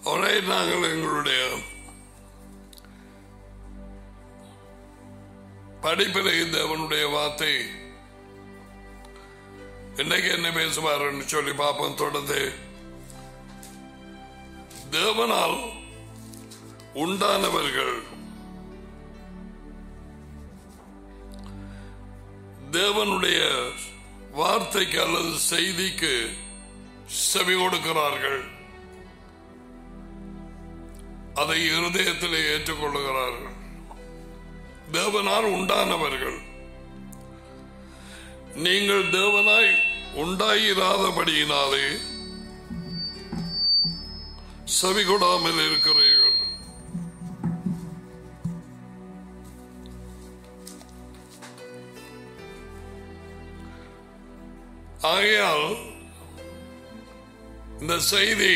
அவரை நாங்கள் எங்களுடைய படிப்பில் இந்த அவனுடைய வார்த்தை இன்னைக்கு என்ன பேசுவாருன்னு சொல்லி பார்ப்போம் தொடர்ந்து தேவனால் உண்டானவர்கள் தேவனுடைய வார்த்தைக்கு அல்லது செய்திக்கு செவி கொடுக்கிறார்கள் அதை இருதயத்திலே ஏற்றுக்கொள்ளுகிறார்கள் தேவனால் உண்டானவர்கள் நீங்கள் தேவனாய் உண்டாயிராதபடியினாலே செவி கொடாமல் இருக்கிறீர்கள் ஆகையால் இந்த செய்தி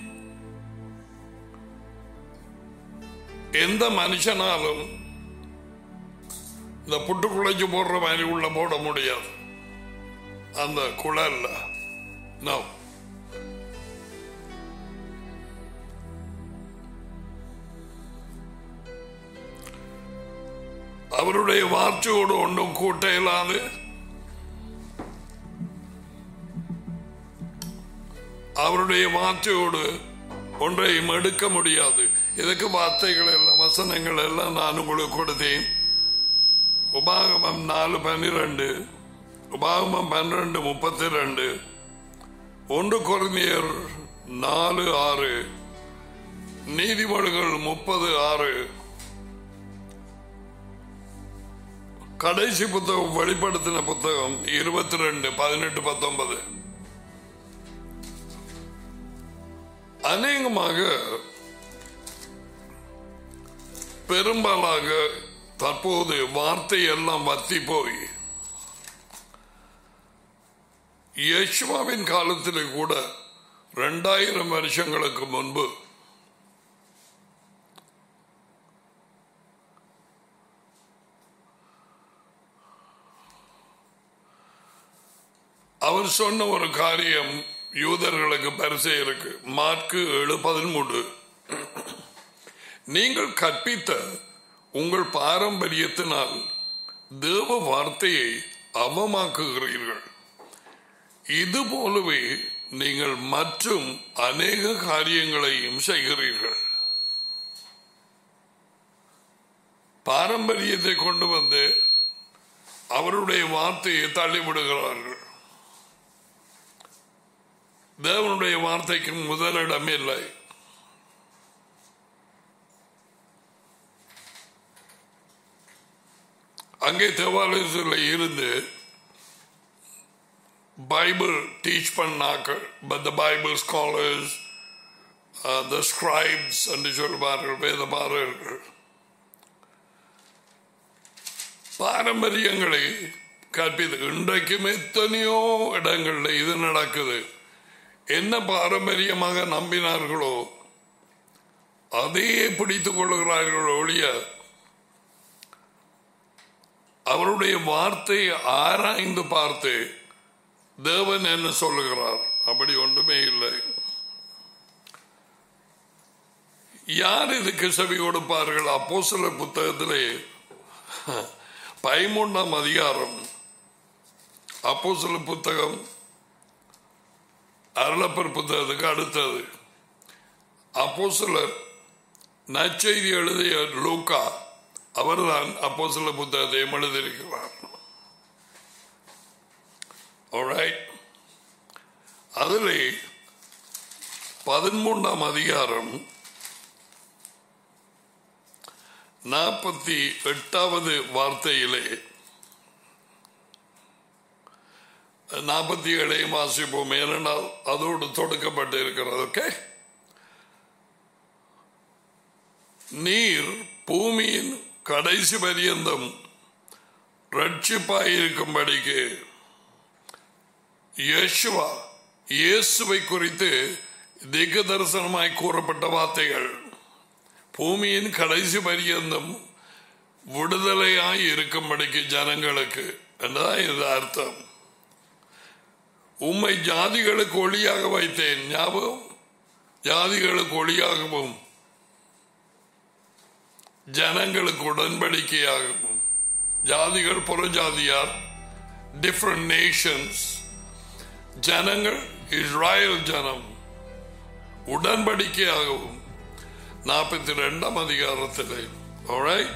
எந்த மனுஷனாலும் இந்த புட்டு குழைச்சு போடுற மாதிரி உள்ள போட முடியாது அந்த குழல்ல நோ அவருடைய வார்த்தையோடு ஒன்றும் கூட்ட இயலாது அவருடைய வார்த்தையோடு ஒன்றையும் எடுக்க முடியாது இதுக்கு வார்த்தைகள் எல்லாம் வசனங்கள் எல்லாம் நான் உங்களுக்கு கொடுத்தேன் உபாகமம் நாலு பன்னிரண்டு உபாகமம் பன்னிரண்டு முப்பத்தி ரெண்டு ஒன்று குறைஞர் நாலு ஆறு நீதிமொழிகள் முப்பது ஆறு கடைசி புத்தகம் வெளிப்படுத்தின புத்தகம் இருபத்தி ரெண்டு பதினெட்டு பத்தொன்பது அநேகமாக பெரும்பாலாக தற்போது வார்த்தை எல்லாம் வத்தி போய் யேசுவாவின் காலத்தில் கூட ரெண்டாயிரம் வருஷங்களுக்கு முன்பு அவர் சொன்ன ஒரு காரியம் யூதர்களுக்கு பரிசை இருக்கு மார்க்கு ஏழு பதிமூன்று நீங்கள் கற்பித்த உங்கள் பாரம்பரியத்தினால் தேவ வார்த்தையை அவமாக்குகிறீர்கள் இது போலவே நீங்கள் மற்றும் அநேக காரியங்களையும் செய்கிறீர்கள் பாரம்பரியத்தை கொண்டு வந்து அவருடைய வார்த்தையை தள்ளிவிடுகிறார்கள் தேவனுடைய வார்த்தைக்கு முதலிடம் இல்லை அங்கே தேவாலயத்தில் இருந்து பைபிள் டீச் பண்ணாக்கள் but the Bible scholars the scribes என்று சொல்வார்கள் வேத பாரர்கள் பாரம்பரியங்களை கற்பித்து இன்றைக்கும் எத்தனையோ இடங்கள்ல இது நடக்குது என்ன பாரம்பரியமாக நம்பினார்களோ அதையே பிடித்துக் கொள்கிறார்கள் ஒழிய அவருடைய வார்த்தை ஆராய்ந்து பார்த்து தேவன் என்ன சொல்லுகிறார் அப்படி ஒன்றுமே இல்லை யார் இதுக்கு செவி கொடுப்பார்கள் அப்போ சில புத்தகத்திலே பதிமூன்றாம் அதிகாரம் அப்போ சில புத்தகம் அருளப்பர் புத்தகத்துக்கு அடுத்தது அப்போ சிலர் நற்செய்தி எழுதிய லூக்கா அவர்தான் அப்போ சில புத்தகத்தையும் எழுதியிருக்கிறார் Alright. அதிலே பதிமூன்றாம் அதிகாரம் நாற்பத்தி எட்டாவது வார்த்தையிலே நாற்பத்தி ஏழையும் வாசிப்போம் ஏனென்றால் அதோடு தொடுக்கப்பட்டு இருக்கிறது ஓகே நீர் பூமியின் கடைசி பரியந்தம் ரட்சிப்பாயிருக்கும்படிக்கு யேசுவா இயேசுவை குறித்து திக தரிசனமாய் கூறப்பட்ட வார்த்தைகள் பூமியின் கடைசி பரியந்தம் விடுதலையாய் இருக்கும்படிக்கு ஜனங்களுக்கு என்றதான் இது அர்த்தம் உம்மை ஜாதிகளுக்கு ஒளியாக வைத்தேன் ஞாபகம் ஜாதிகளுக்கு ஒளியாகவும் ஜனங்களுக்கு உடன்படிக்கையாகவும் ஜாதிகள் புறஜாதியார் டிஃப்ரெண்ட் நேஷன்ஸ் ஜனங்கள் இஸ்ராயல் ஜனம் உடன்படிக்கையாகவும் நாற்பத்தி ரெண்டாம் அதிகாரத்திலே alright?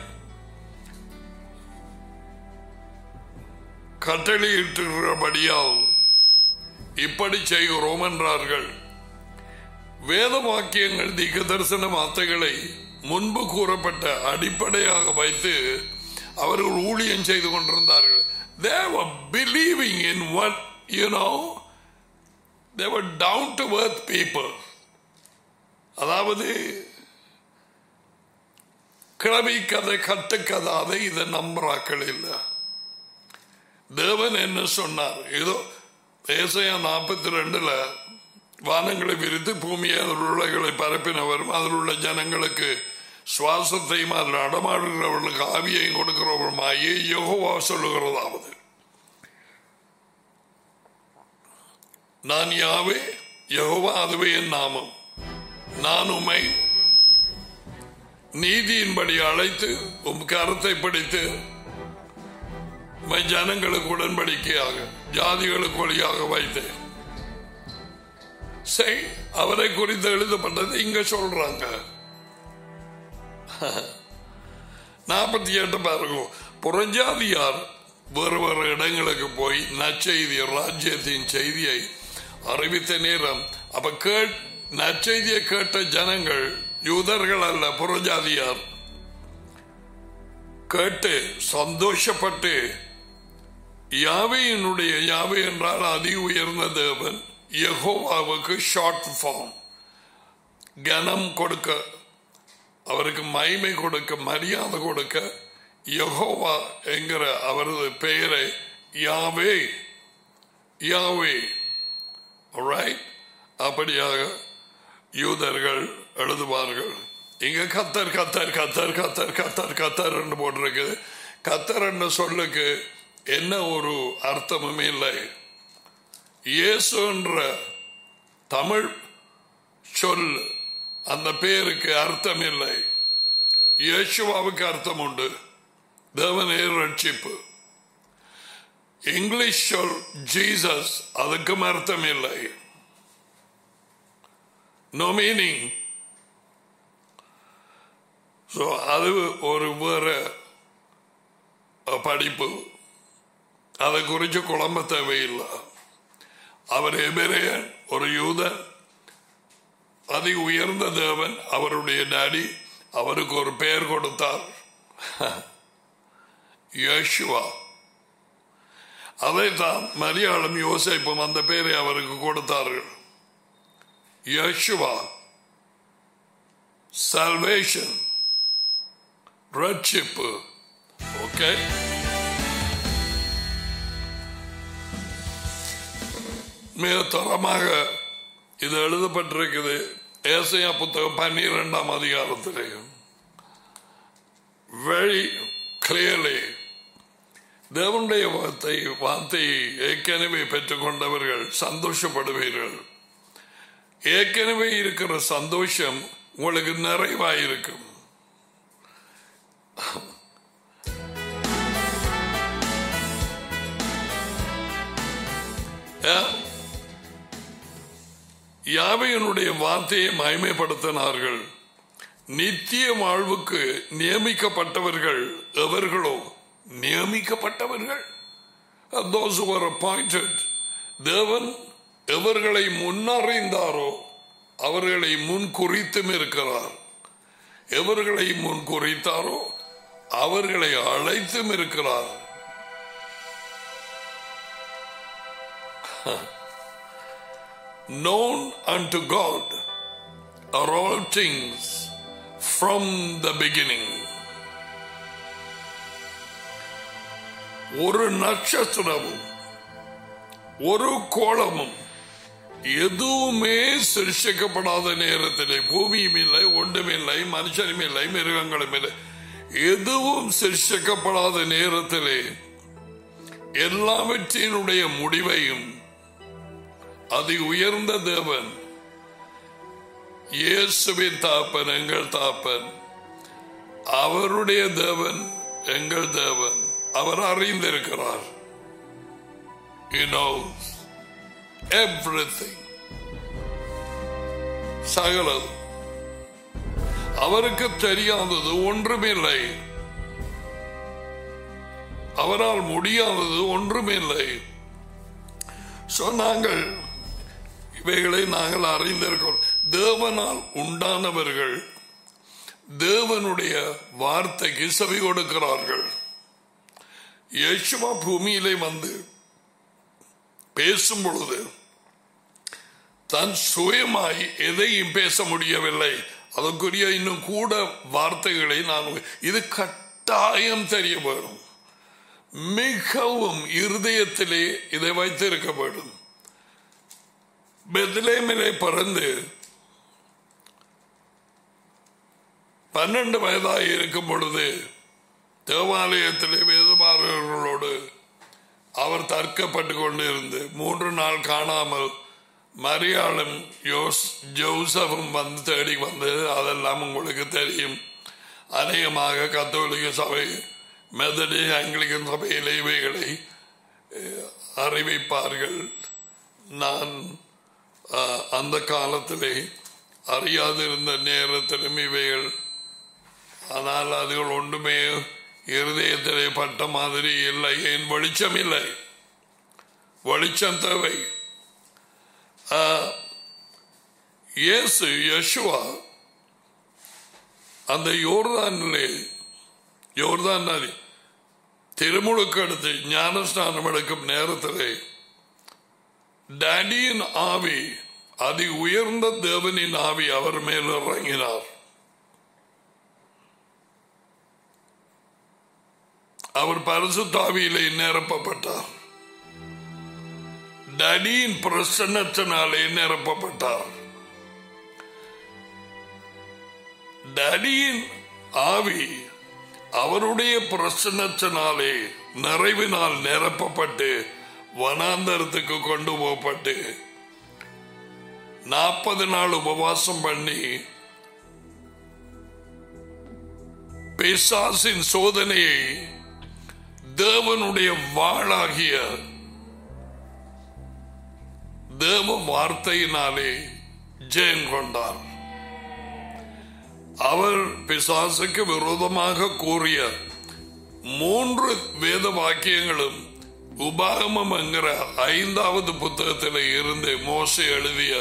கட்டளையிட்டுகிறபடியால் இப்படி செய்கிறோம் என்றார்கள் வேத வாக்கியங்கள் தீக்க தரிசன வார்த்தைகளை முன்பு கூறப்பட்ட அடிப்படையாக வைத்து அவர்கள் ஊழியம் செய்து கொண்டிருந்தார்கள் they were believing in what you know they were down to earth people அதாவது கிளவி கதை கட்டுக்கதை அதை இதை நம்புறாக்கள் இல்லை தேவன் என்ன சொன்னார் ஏதோ ஏசையா நாற்பத்தி ரெண்டுல வானங்களை விரித்து பூமியை அதில் உள்ளகளை பரப்பினவரும் அதில் உள்ள ஜனங்களுக்கு சுவாசத்தையும் அதில் நடமாடுகிறவர்களுக்கு ஆவியையும் கொடுக்கிறவருமாயே யோகோவா சொல்லுகிறதாவது நான் யாவே யெகோவா அதுவே என் நாமம் நான் உமை நீதியின்படி அழைத்து உம் கருத்தை பிடித்து உம்மை ஜனங்களுக்கு உடன்படிக்கையாக ஜாதிகளுக்கு வழியாக வைத்தேன் செய் அவரை குறித்து எழுதப்பட்டது இங்க சொல்றாங்க நாற்பத்தி எட்டு பாருங்க புறஞ்சாதியார் வேறு வேறு இடங்களுக்கு போய் நற்செய்தி ராஜ்யத்தின் செய்தியை அறிவித்த நேரம் அப்ப கேட் நற்செய்தியை கேட்ட ஜனங்கள் யூதர்கள் அல்ல புறஜாதியார் கேட்டு சந்தோஷப்பட்டு யாவையினுடைய யாவை என்றால் அதி உயர்ந்த தேவன் யெகோவாவுக்கு ஷார்ட் ஃபார்ம் கனம் கொடுக்க அவருக்கு மகிமை கொடுக்க மரியாதை கொடுக்க யெகோவா என்கிற அவரது பெயரை யாவே யாவே Alright? அப்படியாக யூதர்கள் எழுதுவார்கள் இங்க கத்தர் கத்தர் கத்தர் கத்தர் கத்தர் கத்தர் என்று போட்டிருக்குது கத்தர் என்ற சொல்லுக்கு என்ன ஒரு அர்த்தமும் இல்லை இயேசு என்ற தமிழ் சொல் அந்த பேருக்கு அர்த்தம் இல்லை இயேசுவாவுக்கு அர்த்தம் உண்டு தேவனே ரட்சிப்பு இங்கிலீஷ் சொல் ஜீசஸ் அதுக்கும் அர்த்தம் இல்லை நோ மீனிங் ஸோ அது ஒரு வேற படிப்பு அதை குறித்து குழம்ப தேவையில்லை அவர் எபிரேயன் ஒரு யூதன் அதி உயர்ந்த தேவன் அவருடைய டாடி அவருக்கு ஒரு பெயர் கொடுத்தார் யேசுவா அதைத்தான் மரியாளும் யோசிப்பும் அந்த பெயரை அவருக்கு கொடுத்தார்கள் யேசுவா சல்வேஷன் ரட்சிப்பு ஓகே மிக தரமாக இது எழுதப்பட்டிருக்குது ஏசையா புத்தகம் பன்னிரெண்டாம் அதிகாரத்திலே வெரி கிளியர்லி தேவனுடைய வார்த்தை வார்த்தையை ஏற்கனவே பெற்றுக்கொண்டவர்கள் சந்தோஷப்படுவீர்கள் ஏற்கனவே இருக்கிற சந்தோஷம் உங்களுக்கு நிறைவாயிருக்கும் யாவையனுடைய வார்த்தையை மயமைப்படுத்தினார்கள் நித்திய வாழ்வுக்கு நியமிக்கப்பட்டவர்கள் எவர்களோ நியமிக்கப்பட்டவர்கள் those who were appointed தேவன் எவர்களை முன்னறிந்தாரோ அவர்களை முன் குறித்தும் இருக்கிறார் எவர்களை முன் குறித்தாரோ அவர்களை அழைத்தும் இருக்கிறார் known unto God are all things from the beginning. ஒரு நட்சத்திரமும் ஒரு கோலமும் எதுவுமே சிருஷ்டிக்கப்படாத நேரத்திலே பூமியும் இல்லை ஒன்றும் இல்லை மனுஷனும் இல்லை மிருகங்களும் இல்லை எதுவும் சிருஷ்டிக்கப்படாத நேரத்திலே எல்லாவற்றினுடைய முடிவையும் அதி உயர்ந்த தேவன் இயேசுவின் தாப்பன் எங்கள் தாப்பன் அவருடைய தேவன் எங்கள் தேவன் அவர் அறிந்திருக்கிறார் He knows everything. சகலம் அவருக்கு தெரியாதது ஒன்றுமில்லை அவரால் முடியாதது ஒன்றுமில்லை So, நாங்கள் இவைகளை நாங்கள் அறிந்திருக்கிறோம் தேவனால் உண்டானவர்கள் தேவனுடைய வார்த்தைக்கு செவி கொடுக்கிறார்கள் யேசுவா பூமியிலே வந்து பேசும் பொழுது தன் சுயமாய் எதையும் பேச முடியவில்லை அதற்குரிய இன்னும் கூட வார்த்தைகளை நான் இது கட்டாயம் தெரிய வேணும் மிகவும் இருதயத்திலே இதை வைத்திருக்க வேண்டும் பெத்லேமிலே பிறந்து பன்னெண்டு வயதாய் இருக்கும் பொழுது தேவாலயத்திலே வேதமாறர்களோடு அவர் தர்க்கப்பட்டு கொண்டிருந்து மூன்று நாள் காணாமல் மரியாளும் யோஸ் ஜோசஃபும் வந்து தேடி வந்தது அதெல்லாம் உங்களுக்கு தெரியும் அநேகமாக கத்தோலிக்க சபை மெதடி ஆங்கிலிகன் சபையிலே இவைகளை அஹ், அறிவிப்பார்கள் நான் அஹ், அந்த காலத்திலே அறியாதிருந்த நேரத்திலும் இவைகள் ஆனால் அதுகள் ஒன்றுமே இருதயத்திலே பட்ட மாதிரி இல்லை ஏன் வெளிச்சம் இல்லை வெளிச்சம் தேவை ஆ, இயேசு யெஷுவா அந்த யோர்தானிலே யோர்தான் நதி திருமுழுக்கு எடுத்து ஞானஸ்நானம் எடுக்கும் நேரத்திலே டேடியின் ஆவி அதி உயர்ந்த தேவனின் ஆவி அவர் மேல் இறங்கினார் அவர் பரிசுத்தாவியிலே நிரப்பப்பட்டார் டடியின் பிரசன்னத்தினாலே நிரப்பப்பட்டார் டடியின் ஆவி அவருடைய பிரசன்னத்தினாலே நிறைவினால் நிரப்பப்பட்டு வனாந்தரத்துக்கு கொண்டு போகப்பட்டு நாற்பது நாள் உபவாசம் பண்ணி பிசாசின் சோதனையை தேவனுடைய வாளாகிய தேவ வார்த்தையினாலே ஜெயம் கொண்டார் அவர் பிசாசுக்கு விரோதமாக கூறிய மூன்று வேத வாக்கியங்களும் உபாகமம் என்கிற ஐந்தாவது புத்தகத்தில் இருந்து மோசை எழுதிய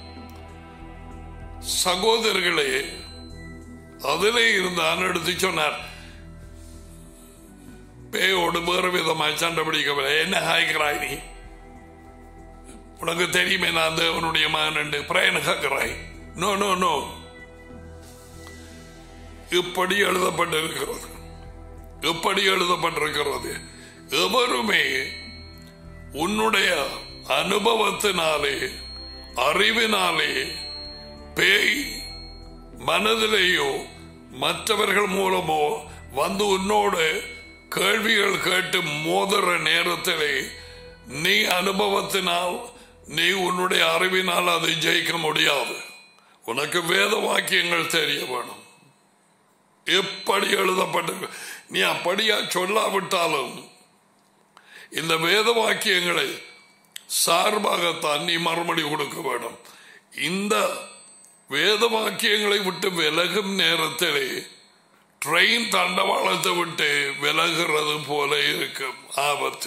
சகோதரர்களே அதிலே இருந்தான் எடுத்து சொன்னார் பேயோடு வேறு விதமாய் சண்டை பிடிக்கவில்லை என்ன ஹாய்க்கிறாய் நீ உனக்கு தெரியுமே நான் தேவனுடைய மகன் என்று பிரயண கேட்கிறாய் நோ நோ நோ இப்படி எழுதப்பட்டிருக்கிறது இப்படி எழுதப்பட்டிருக்கிறது எவருமே உன்னுடைய அனுபவத்தினாலே அறிவினாலே பேய் மனதிலேயோ மற்றவர்கள் மூலமோ வந்து உன்னோடு கேள்விகள் கேட்டு மோதுற நேரத்திலே நீ அனுபவத்தினால் நீ உன்னுடைய அறிவினால் அதை ஜெயிக்க முடியாது உனக்கு வேத வாக்கியங்கள் தெரிய வேணும் எப்படி எழுதப்பட்டு நீ அப்படியா சொல்லாவிட்டாலும் இந்த வேத வாக்கியங்களை சார்பாகத்தான் நீ மறுமொழி கொடுக்க வேண்டும் இந்த வேத வாக்கியங்களை விட்டு விலகும் நேரத்திலே ட்ரெயின் தண்டவாளத்தை விட்டு விலகிறது போல இருக்கும் ஆபத்து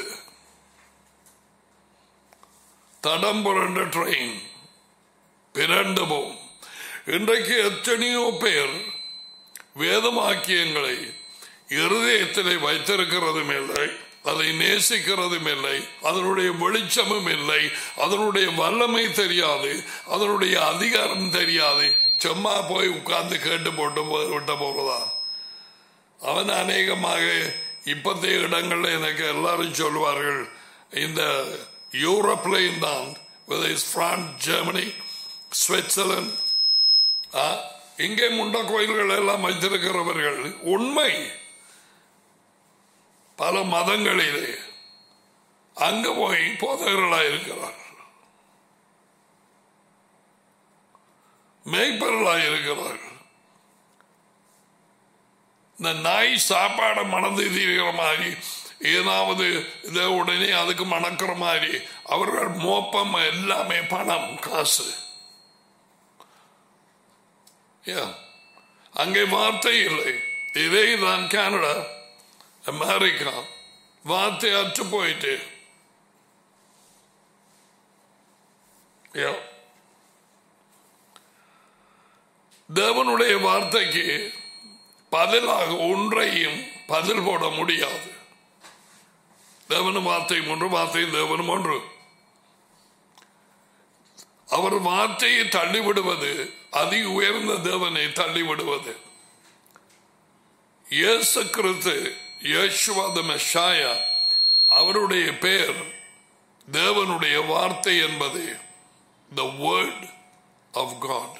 தடம் புரண்ட ட்ரெயின் பிறண்டு போகும் இன்றைக்கு எத்தனையோ பேர் வேதமாக்கியங்களை இருதயத்திலே வைத்திருக்கிறதும் இல்லை அதை நேசிக்கிறதும் இல்லை அதனுடைய வெளிச்சமும் இல்லை அதனுடைய வல்லமை தெரியாது அதனுடைய அதிகாரம் தெரியாது சும்மா போய் உட்கார்ந்து கேட்டு போட்டு போ- விட்ட போறதா அவன் அநேகமாக இப்பத்தைய இடங்கள்ல எனக்கு எல்லாரும் சொல்வார்கள் இந்த யூரோப்லைன் தான் பிரான்ஸ் ஜெர்மனி சுவிட்சர்லாந்து ஆ, இங்கே முண்ட கோயில்கள் எல்லாம் வைத்திருக்கிறவர்கள் உண்மை பல மதங்களிலே அங்க போய் போதகர்களாக இருக்கிறார் மேய்ப்பர்களாக இருக்கிறார்கள் இந்த நாய் சாப்பாடை மணந்து தீர்கிற மாதிரி ஏதாவது இதை உடனே அதுக்கு மணக்கிற மாதிரி அவர்கள் மோப்பம் எல்லாமே பணம் காசு Yeah. அங்கே வார்த்தை இல்லை இதே தான் கனடா அமெரிக்கா வார்த்தை அற்று போயிட்டு Yeah. தேவனுடைய வார்த்தைக்கு பதிலாக ஒன்றையும் பதில் போட முடியாது தேவனும் வார்த்தையும் ஒன்று வார்த்தையும் தேவனும் ஒன்று அவர் வார்த்தையை தள்ளிவிடுவது அதி உயர்ந்த தேவனை தள்ளிவிடுவது இயேசு கிறிஸ்து யேசுவாத மெஷாயா அவருடைய பெயர் தேவனுடைய வார்த்தை என்பது the word of God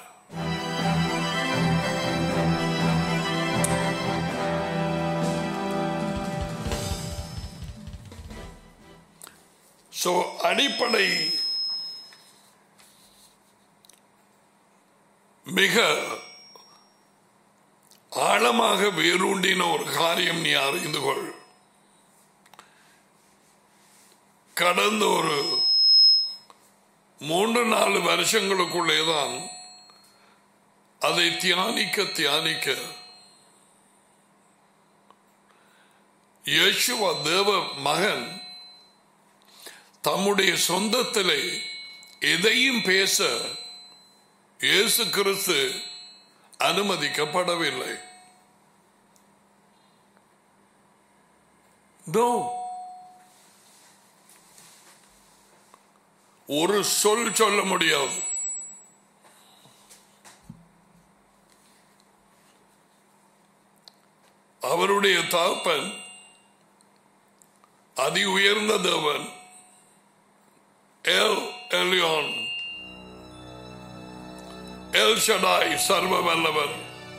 so அடிப்படை மிக ஆழமாக வேரூண்டின ஒரு காரியம் நீ அறிந்து கொள் கடந்த ஒரு மூன்று நாலு வருஷங்களுக்குள்ளே தான் அதை தியானிக்க தியானிக்க யேசுவா தேவ மகன் தம்முடைய சொந்தத்திலே எதையும் பேச இயேசு கிறிஸ்து அனுமதிக்கப்படவில்லை No. ஒரு சொல் சொல்ல முடியாது அவருடைய தாப்பன் அதி உயர்ந்த தேவன் எல் எலியான் எல் ஷடாய் சர்வ வல்லவர்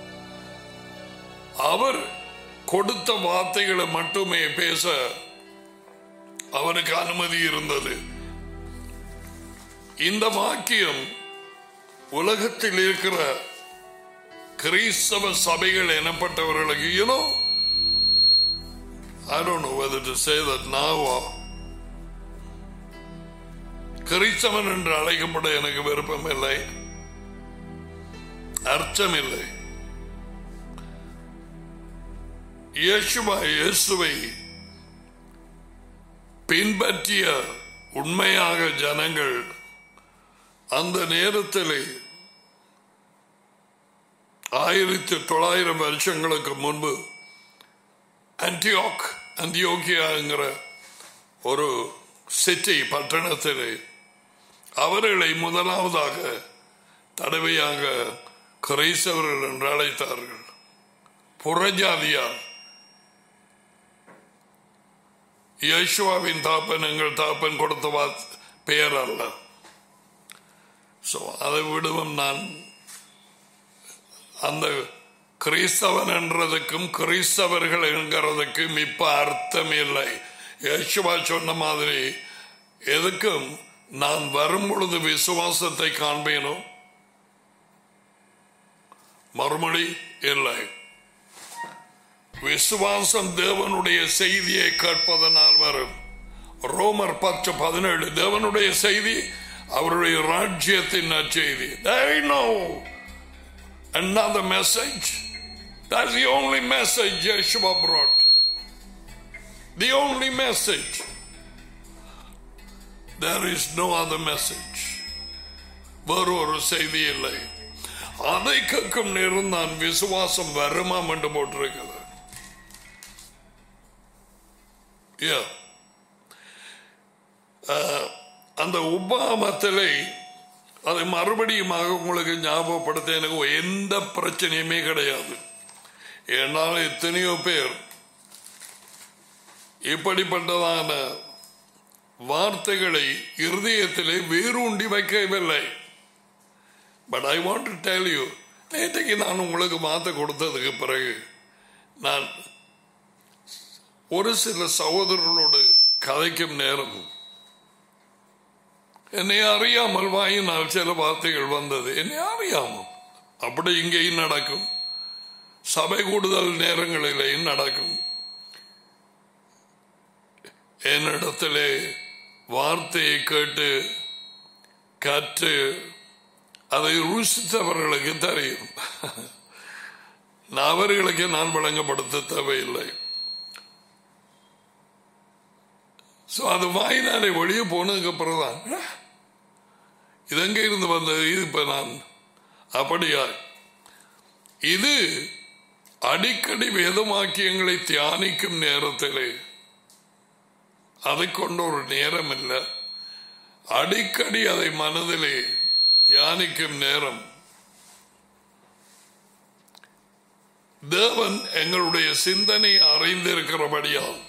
அவர் கொடுத்த வார்த்தைகளை மட்டுமே பேச அவருக்கு அனுமதி இருந்தது இந்த வாக்கியம் உலகத்தில் இருக்கிற கிறிஸ்தவ சபைகள் எனப்பட்டவர்களுக்கு you know I don't know whether to say that now or கிறிஸ்தவன் என்று அழைக்கப்பட எனக்கு விருப்பம் இல்லை அர்த்தம் இல்லை இயேசுவா இயேசுவை பின்பற்றிய உண்மையாக ஜனங்கள் அந்த நேரத்தில் ஆயிரத்தி தொள்ளாயிரம் வருஷங்களுக்கு முன்பு ஆன்டியோக் அந்தியோக்கியாங்கிற ஒரு சிட்டி பட்டணத்தில் அவர்களை முதலாவதாக தடவையாக கிரைஸ்தவர்கள் என்று அழைத்தார்கள் புறஜாதியார் யேசுவாவின் தாப்பன் எங்கள் தாப்பன் கொடுத்த வாத் பெயர் அல்ல ஸோ அதை விடுவோம் நான் அந்த கிறிஸ்தவன் என்றதுக்கும் கிறிஸ்தவர்கள் என்கிறதுக்கும் இப்ப அர்த்தம் இல்லை யேசுவா சொன்ன மாதிரி எதுக்கும் நான் வரும் பொழுது விசுவாசத்தை காண்பேனோ மறுமொழி இல்லை விசுவாசம் தேவனுடைய செய்தியை கேட்பதனால் வரும் ரோமர் பத்து பதினேழு தேவனுடைய செய்தி அவருடைய ராஜ்யத்தின் நற்செய்தி There is no another message. That's the only message Yeshua brought. The only message. There is no other message. வேறு ஒரு செய்தி இல்லை அதை கேட்கும் நேரம் நான் விசுவாசம் வருமாம் என்று போட்டிருக்கிறது Yeah. அஹ், அந்த உபாமத்திலே அதை மறுபடியுமாக உங்களுக்கு ஞாபகப்படுத்த எனக்கு எந்த பிரச்சனையுமே கிடையாது என்னால் எத்தனையோ பேர் இப்படிப்பட்டதான வார்த்தைகளை இருதயத்திலே வேரூண்டி வைக்கவில்லை but I want to tell you நேற்றைக்கு நான் உங்களுக்கு மாற்ற கொடுத்ததுக்கு பிறகு நான் ஒரு சில சகோதரர்களோடு கதைக்கும் நேரம் என்னை அறியாமல் வாயினால் சில வார்த்தைகள் வந்தது என்னை அறியாமல் அப்படி இங்கேயும் நடக்கும் சபை கூடுதல் நேரங்களிலேயும் நடக்கும் என்னிடத்திலே வார்த்தையை கேட்டு கற்று அதை ருசித்தவர்களுக்கு தெரியும் நான் அவர்களுக்கு நான் வழங்கப்படுத்த தேவையில்லை ஸோ அது வாயினாலே வெளியே போனதுக்கு அப்புறம் தான் இது எங்க இருந்து வந்தது இது இப்ப நான் அப்படியா இது அடிக்கடி வேதவாக்கியங்களை தியானிக்கும் நேரத்திலே அதை கொண்ட ஒரு நேரம் இல்லை அடிக்கடி அதை மனதிலே தியானிக்கும் நேரம் தேவன் எங்களுடைய சிந்தனை அறிந்திருக்கிறபடியால்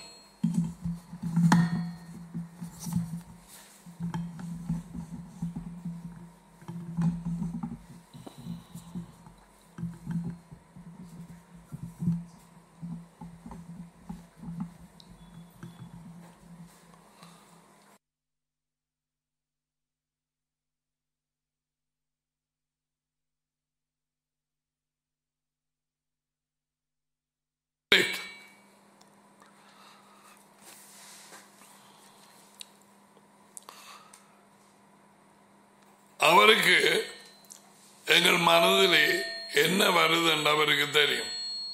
அவருக்கு எங்கள் மனதிலே என்ன வருது என்று அவருக்கு தெரியும்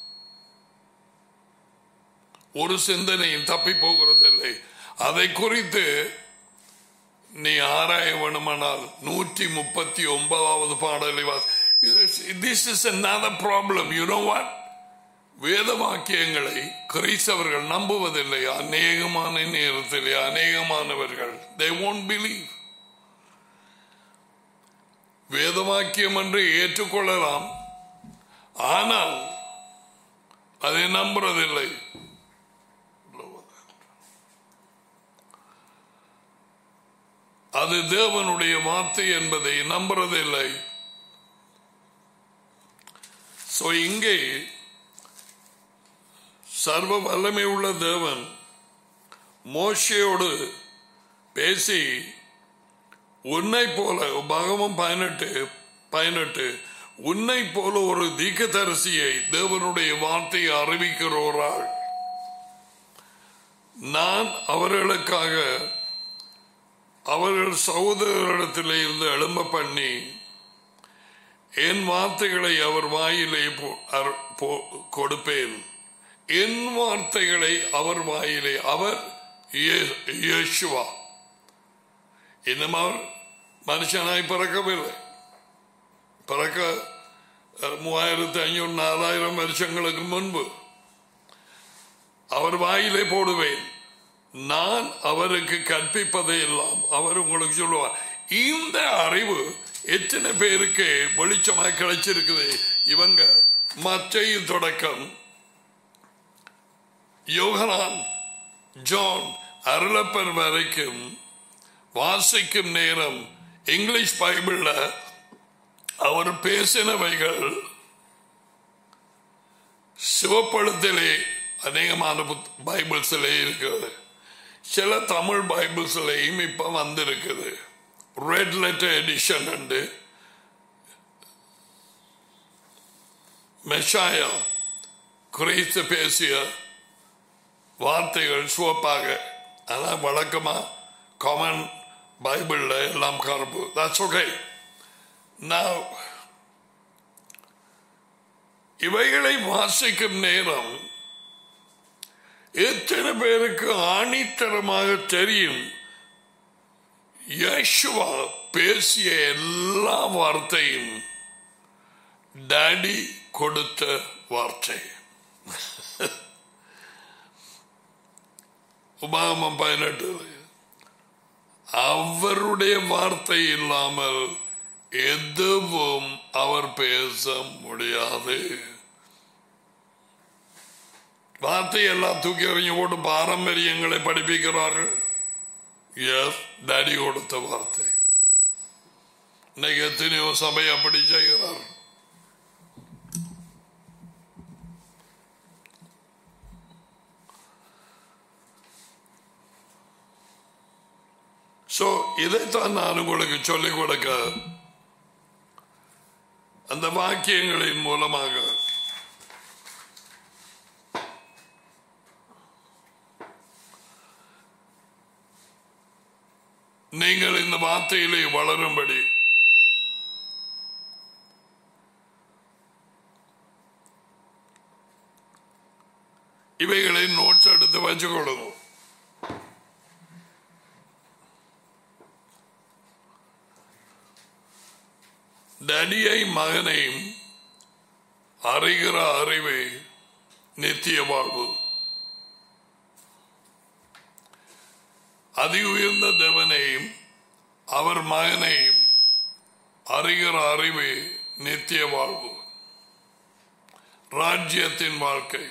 ஒரு சிந்தனையும் தப்பி போகிறதில்லை அதை குறித்து நீ ஆராய வேணுமானால் நூற்றி முப்பத்தி ஒன்பதாவது பாடலை this is another problem you know what வேத வாக்கியங்களை கிறிஸ்தவர்கள் நம்புவதில்லை அநேகமான நேரத்திலே அநேகமானவர்கள் தே won't believe வேதவாக்கியம் என்று ஏற்றுக்கொள்ளலாம் ஆனால் அதை நம்புறதில்லை அது தேவனுடைய வார்த்தை என்பதை நம்புறதில்லை சோ இங்கே சர்வ வல்லமை உள்ள தேவன் மோசையோடு பேசி உன்னை போல பாகமம் பதினெட்டு பதினெட்டு உன்னை போல ஒரு தீக்கதரிசியை தேவனுடைய வார்த்தையை அறிவிக்கிறோராள் நான் அவர்களுக்காக அவர்கள் சகோதரரிடத்தில் இருந்து எழும்ப பண்ணி என் வார்த்தைகளை அவர் வாயிலே போ- அர்- போ- கொடுப்பேன் என் வார்த்தைகளை அவர் வாயிலே அவர் இயே- இயேசுவா இன்னும் அவர் மனுஷனாய் பிறக்கவில்லை பிறக்க அஹ், மூவாயிரத்தி ஐநூறு நாலாயிரம் வருஷங்களுக்கு முன்பு அவர் வாயிலே போடுவேன் நான் அவருக்கு கற்பிப்பதை எல்லாம் அவர் உங்களுக்கு சொல்லுவார் இந்த அறிவு எத்தனை பேருக்கு வெளிச்சமாய் கிடைச்சிருக்குது இவங்க மற்றைய தொடக்கம் யோகனான் ஜான் அருளப்பர் வரைக்கும் வாசிக்கும் நேரம் இங்கிலீஷ் பைபிள்ல அவர் பேசினவைகள் சிவப்பழத்திலே அநேகமான புத்- பைபிள்ஸிலே இருக்குது சில தமிழ் பைபிள்ஸ்லையும் இப்ப வந்திருக்குது ரெட் லெட்டர் எடிஷன் உண்டு மெஷாயா கிறிஸ்து பேசிய வார்த்தைகள் சிவப்பாக அதான் வழக்கமா காமன் பைபிள்ல எல்லாம் கருப்பு that's okay now இவைகளை வாசிக்கும் நேரம் எத்தனை பேருக்கு ஆணித்தரமாக தெரியும் யேசுவா பேசிய எல்லா வார்த்தையும் டாடி கொடுத்த வார்த்தை உபாகமம் பதினெட்டு அவருடைய வார்த்தை இல்லாமல் எதுவும் அவர் பேச முடியாது வார்த்தை எல்லாம் தூக்கி எறிஞ்சு போட்டு பாரம்பரியங்களை படிப்பிக்கிறார்கள் எஸ் டாடி கொடுத்த வார்த்தை இன்னைக்கு எத்தனையோ சபை அப்படி செய்கிறார் சோ இதைத்தான் நான் உங்களுக்கு சொல்லிக் கொடுக்க அந்த வாக்கியங்களின் மூலமாக நீங்கள் இந்த வார்த்தையிலே வளரும்படி இவைகளை நோட்ஸ் எடுத்து வச்சுக்கொள்ளுங்க டடியை மகனையும் அறிகிற அறிவே நித்திய வாழ்வு அதி உயர்ந்த தேவனையும் அவர் மகனையும் அறிகிற அறிவே நித்திய வாழ்வு ராஜ்யத்தின் வாழ்க்கை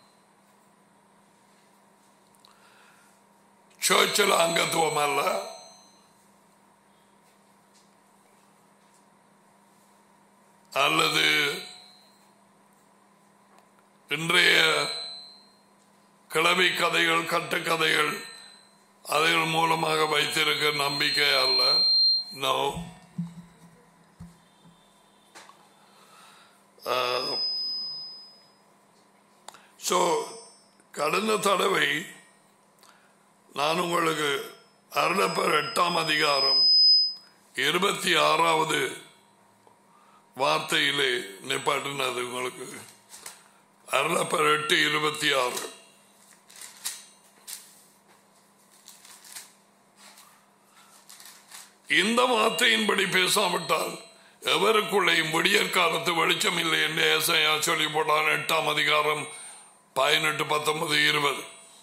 சர்ச்சில் அங்கத்துவம் அல்ல அல்லது இன்றைய கிளவி கதைகள் கட்டுக்கதைகள் அதைகள் மூலமாக வைத்திருக்க நம்பிக்கை அல்ல நோ ஸோ கடந்த தடவை நான் உங்களுக்கு அருளப்பர் எட்டாம் அதிகாரம் இருபத்தி ஆறாவது வார்த்தையிலே நிப்பாட்டினது உங்களுக்கு அருளப்பர் எட்டு இருபத்தி ஆறு இந்த வார்த்தையின்படி பேசாவிட்டால் எவருக்குள்ளேயும் விடியற் காலத்து வெளிச்சம் இல்லை என்று ஏசையா சொல்லி போட்டான் எட்டாம் அதிகாரம் பதினெட்டு பத்தொன்பது இருபது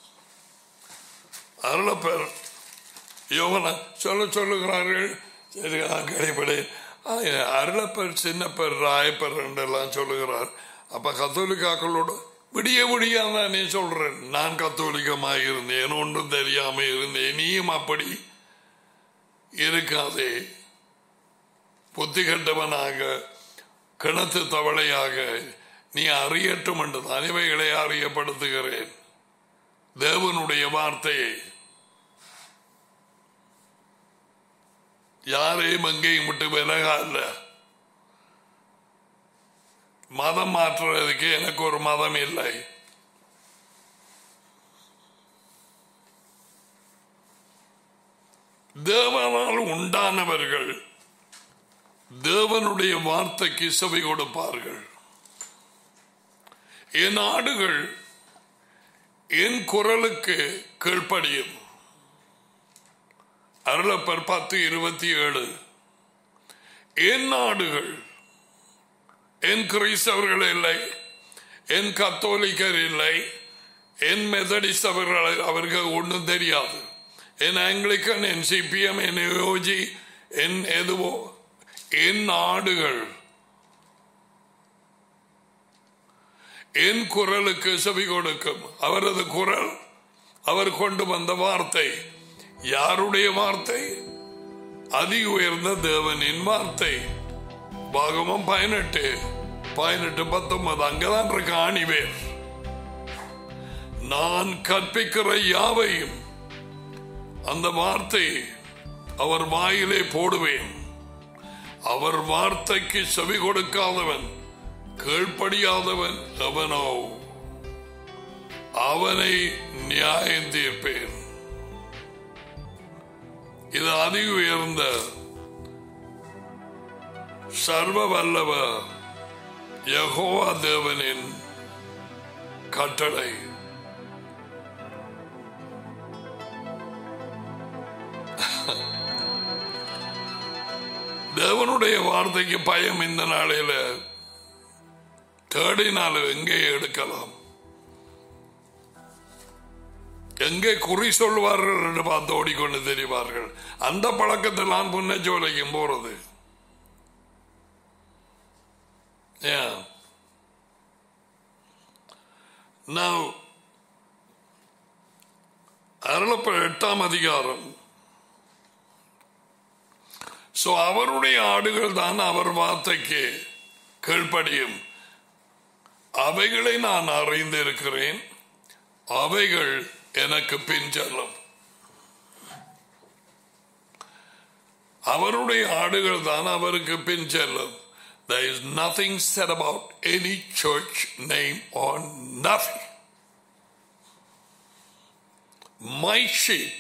அருளப்பர் யோகன சொல்ல சொல்லுகிறார்கள் சரி கிடைப்படி அருளப்பர் சின்னப்பர் ராயப்பர் என்றெல்லாம் சொல்லுகிறார் அப்ப கத்தோலிக்காக்களோட விடிய விடியாம நீ சொல்றேன் நான் கத்தோலிக்கமாக இருந்தேன் ஒன்றும் தெரியாம இருந்தேன் நீயும் அப்படி இருக்காதே புத்தி கட்டவனாக கிணத்து தவளையாக நீ அறியட்டும் என்று அனிவைகளை அறியப்படுத்துகிறேன் தேவனுடைய வார்த்தையை யாரையும் எங்கேயும் விட்டு விலகல மதம் மாற்றுறதுக்கு எனக்கு ஒரு மதம் இல்லை தேவனால் உண்டானவர்கள் தேவனுடைய வார்த்தைக்கு செவி கொடுப்பார்கள் என் ஆடுகள் என் குரலுக்கு கீழ்ப்படியும் அருளப்பர் பத்து இருபத்தி ஏழு என் நாடுகள் என் கிறிஸ்தவர்கள் இல்லை என் கத்தோலிக்கர் இல்லை என் மெதடிஸ்ட் அவர்கள் அவர்கள் ஒன்றும் தெரியாது என் ஆங்கிலிக்கன் என் சிபிஎம் என் யோஜி என் எதுவோ என் நாடுகள் என் குரலுக்கு செவி கொடுக்கும் அவரது குரல் அவர் கொண்டு வந்த வார்த்தை யாருடைய வார்த்தை அதி உயர்ந்த தேவனின் வார்த்தை பாகமம் பதினெட்டு பதினெட்டு பத்தொன்பது அங்கதான் இருக்க ஆணிவேர் நான் கற்பிக்கிற யாவையும் அந்த வார்த்தை அவர் வாயிலே போடுவேன் அவர் வார்த்தைக்கு செவி கொடுக்காதவன் கீழ்ப்படியாதவன் எவனோ அவனை நியாயம் தீர்ப்பேன் இது அதி உயர்ந்த சர்வ வல்லவ யகோவா தேவனின் கட்டளை தேவனுடைய வார்த்தைக்கு பயம் இந்த நாளையில தேடினாலும் எங்கே எடுக்கலாம் எங்கே குறி சொல்வார்கள் என்று பார்த்து ஓடிக்கொண்டு தெரிவார்கள் அந்த பழக்கத்தில் நான் புன்னச்சோலைக்கும் போறது ஏன் நான் அருளப்ப எட்டாம் அதிகாரம் சோ அவருடைய ஆடுகள் தான் அவர் வார்த்தைக்கு கீழ்ப்படியும் அவைகளை நான் அறிந்திருக்கிறேன் அவைகள் எனக்கு பின் செல்லும் அவருடைய ஆடுகள் தான் அவருக்கு பின் செல்லும் there is nothing said about any church name or nothing. My sheep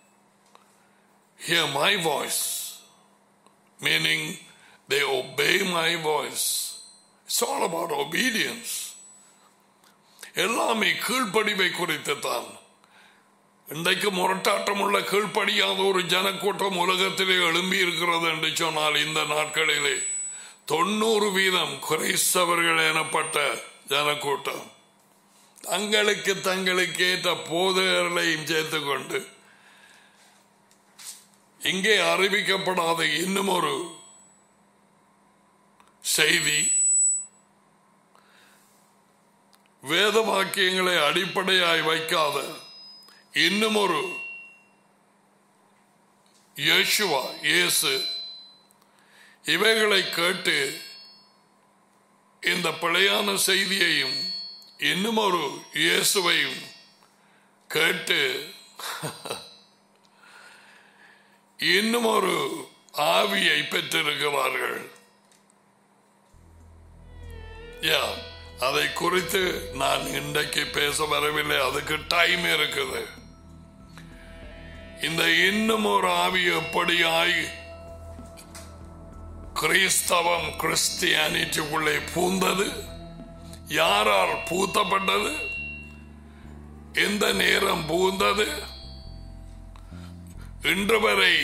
hear my voice, meaning they obey my voice. It's all about obedience. எல்லாமே கீழ்ப்படிவை குறித்து தான் இன்றைக்கு முரட்டாட்டம் உள்ள கீழ்ப்படியாத ஒரு ஜனக்கூட்டம் உலகத்திலே எழும்பி இருக்கிறது என்று சொன்னால் இந்த நாட்களிலே தொண்ணூறு வீதம் கிறிஸ்தவர்கள் எனப்பட்ட ஜனக்கூட்டம் தங்களுக்கு தங்களுக்கு ஏற்ற போதகர்களையும் சேர்த்துக் கொண்டு இங்கே அறிவிக்கப்படாத இன்னும் ஒரு செய்தி வேத வாக்கியங்களை அடிப்படையாய் வைக்காத இன்னும் ஒரு இயேசுவா இயேசு இவைகளை கேட்டு இந்த பிழையான செய்தியையும் இன்னும் ஒரு இயேசுவையும் கேட்டு இன்னும் ஒரு ஆவியை பெற்றிருக்கிறார்கள் யா அதை குறித்து நான் இன்றைக்கு பேச வரவில்லை அதுக்கு டைம் இருக்குது இந்த இன்னும் ஒரு ஆவி எப்படியாய் கிறிஸ்தவம் கிறிஸ்டியானிட்டிக்குள்ளே பூந்தது யாரால் பூத்தப்பட்டது எந்த நேரம் பூந்தது இன்று வரை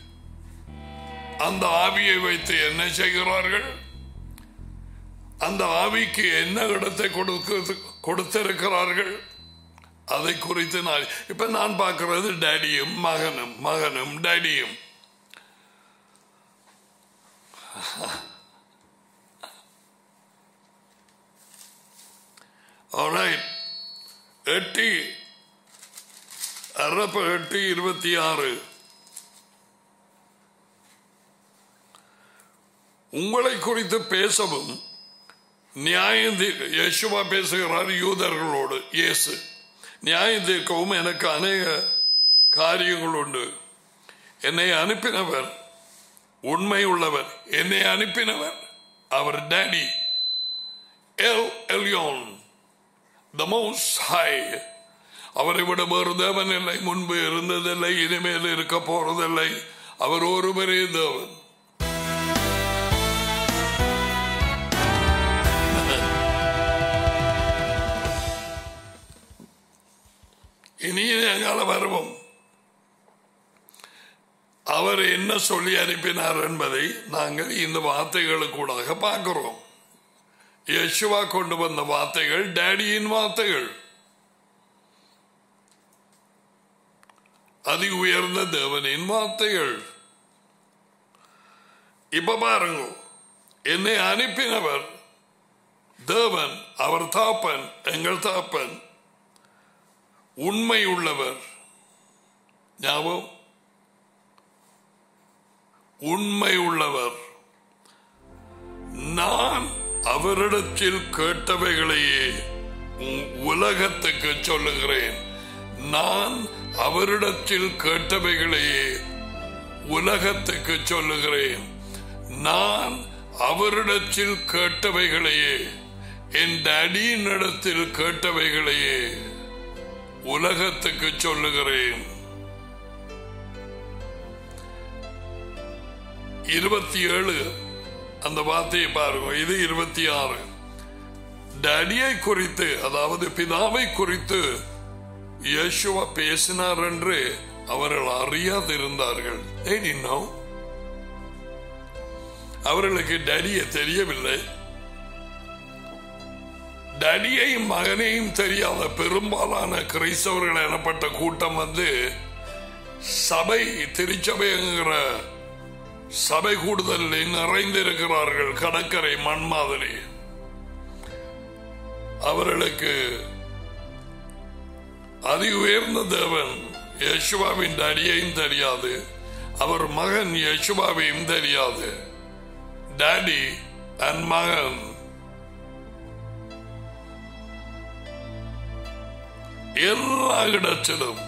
அந்த ஆவியை வைத்து என்ன செய்கிறார்கள் அந்த ஆவிக்கு என்ன இடத்தை கொடுக்க கொடுத்திருக்கிறார்கள் அதை குறித்து நான் இப்ப நான் பார்க்கிறது டேடியும் மகனும் மகனும் டேடியும் Alright. எட்டி அரப்ப எட்டு இருபத்தி ஆறு உங்களை குறித்து பேசவும் நியாயம் தீர்க்க யேசுவா பேசுகிறார் யூதர்களோடு இயேசு நியாயம் தீர்க்கவும் எனக்கு அநேக காரியங்கள் உண்டு என்னை அனுப்பினவர் உண்மை உள்ளவர் என்னை அனுப்பினவர் அவர் daddy El Elyon the most high அவரை விட வேறு தேவன் இல்லை முன்பு இருந்ததில்லை இனிமேல் இருக்க போறதில்லை அவர் ஒருவரே தேவன் இனிய எங்கால வருவோம் அவர் என்ன சொல்லி அனுப்பினார் என்பதை நாங்கள் இந்த வார்த்தைகளுக்கூடாக பார்க்கிறோம் யசுவா கொண்டு வந்த வார்த்தைகள் டேடியின் வார்த்தைகள் அதி உயர்ந்த தேவனின் வார்த்தைகள் இப்ப பாருங்க என்னை அனுப்பினவர் தேவன் அவர் தாப்பன் எங்கள் தாப்பன் உண்மை உள்ளவர் ஞாபகம் உண்மை உள்ளவர் நான் அவரிடத்தில் கேட்டவைகளையே உலகத்துக்கு சொல்லுகிறேன் நான் அவரிடத்தில் கேட்டவைகளையே உலகத்துக்கு சொல்லுகிறேன் நான் அவரிடத்தில் கேட்டவைகளையே என் டடியினிடத்தில் கேட்டவைகளையே உலகத்துக்கு சொல்லுகிறேன் இருபத்தி ஏழு அந்த வார்த்தையை பாருங்க இது இருபத்தி ஆறு டடியை குறித்து அதாவது பிதாவை குறித்து யேசுவா பேசினார் என்று அவர்கள் அறியாதிருந்தார்கள் அவர்களுக்கு டடியை தெரியவில்லை டடியையும் மகனையும் தெரியாத பெரும்பாலான கிறிஸ்தவர்கள் எனப்பட்ட கூட்டம் வந்து சபை திருச்சபைங்கிற சபை கூடுதலில் நிறைந்திருக்கிறார்கள் கடற்கரை மண் மாதிரி அவர்களுக்கு அதி உயர்ந்த தேவன் யசுவாவின் அடியையும் தெரியாது அவர் மகன் யசுவாவையும் தெரியாது டாடி அண்ட் மகன் எல்லா இடத்திலும்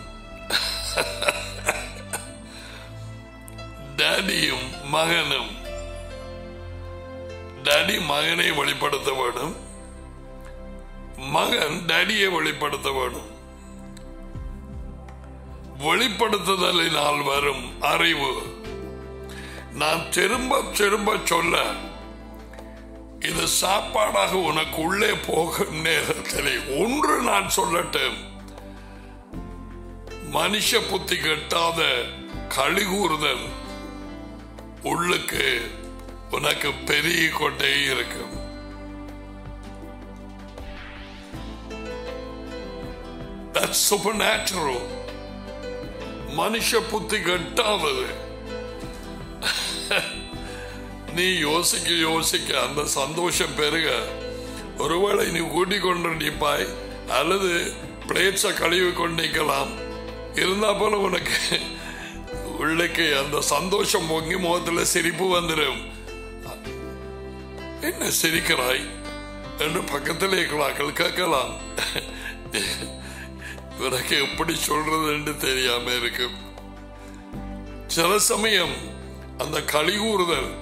டாடியும் மகனும் டேடி மகனை வெளிப்படுத்த வேண்டும் மகன் டேடியை வெளிப்படுத்த வேண்டும் வெளிப்படுத்துதலினால் வரும் அறிவு நான் திரும்ப திரும்ப சொல்ல இது சாப்பாடாக உனக்கு உள்ளே போகும் நேரத்தில் ஒன்று நான் சொல்லட்டும் மனுஷ புத்தி கட்டாத கழிகூறுதல் உள்ளுக்கு உனக்கு பெரிய கொண்டே இருக்கும் That's supernatural. மனுஷ புத்தி கட்டாதது நீ யோசிக்க யோசிக்க அந்த சந்தோஷம் பெருக ஒருவேளை நீ கூட்டிக் கொண்டு நிற்பாய் அல்லது பிளேட்ஸை கழுவி கொண்டு நிற்கலாம் இருந்தா போல உனக்கு உள்ளுக்கு அந்த சந்தோஷம் பொங்கி முகத்துல சிரிப்பு வந்துடும் என்ன சிரிக்கிறாய் என்று பக்கத்தில் இருக்கிறார்கள் கேட்கலாம் உனக்கு எப்படி சொல்றது என்று தெரியாம இருக்கு சில சமயம் அந்த கழிகூறுதல்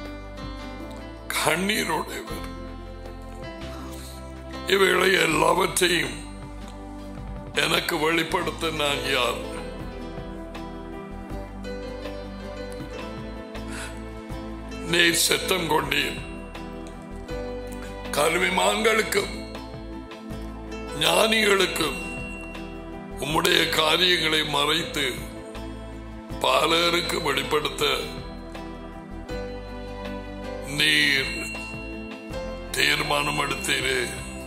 கண்ணீரோடு வரும். இவைகளை எல்லாவற்றையும் எனக்கு வெளிப்படுத்த நான் யார் நீர் சத்தம் கொண்டீர் கல்விமான்களுக்கும் ஞானிகளுக்கும் உம்முடைய காரியங்களை மறைத்து பலருக்கு வெளிப்படுத்த நீர் தீர்மானம் எடுத்தீரே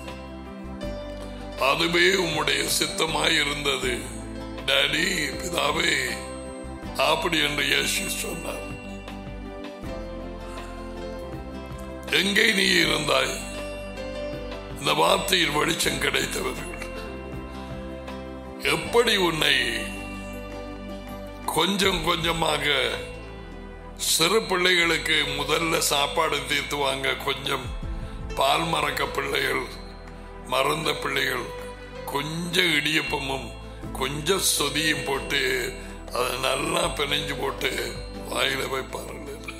அதுவே உம்முடைய சித்தமாய் இருந்தது டாடி பிதாவே அப்படி என்று இயேசு சொன்னார் எங்கே நீ இருந்தாய் இந்த வார்த்தையில் வெளிச்சம் கிடைத்தவர்கள் எப்படி உன்னை கொஞ்சம் கொஞ்சமாக சிறு பிள்ளைகளுக்கு முதல்ல சாப்பாடு தீர்த்துவாங்க கொஞ்சம் பால் மறக்க பிள்ளைகள் மறந்த பிள்ளைகள் கொஞ்சம் இடியப்பமும் கொஞ்சம் சொதியும் போட்டு அதை நல்லா பிணைஞ்சு போட்டு வாயில வைப்பார்கள்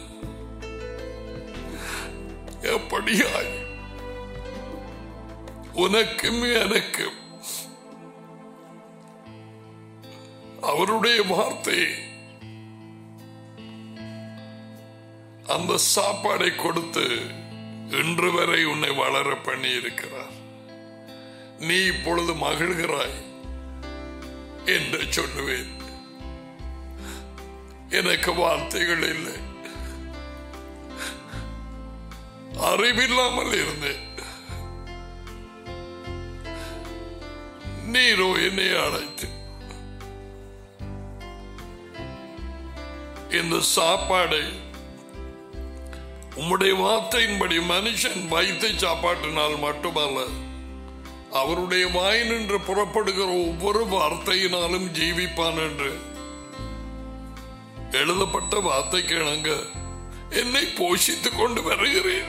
எப்படியாய் உனக்கும் எனக்கும் அவருடைய வார்த்தை அந்த சாப்பாடை கொடுத்து இன்று வரை உன்னை வளர பண்ணி இருக்கிறார் நீ இப்பொழுது மகிழ்கிறாய் என்று சொல்லுவேன் எனக்கு வார்த்தைகள் இல்லை அறிவில்லாமல் இருந்தேன் நீரோ என்னை அழைத்து இந்த சாப்பாடை உம்முடைய வார்த்தையின்படி மனுஷன் வைத்த சாப்பாட்டினால் மட்டுமல்ல அவருடைய வாய் நின்று புறப்படுகிற ஒவ்வொரு வார்த்தையினாலும் ஜீவிப்பான் என்று எழுதப்பட்ட வார்த்தைக்கு இணங்க என்னை போஷித்துக் கொண்டு வருகிறேன்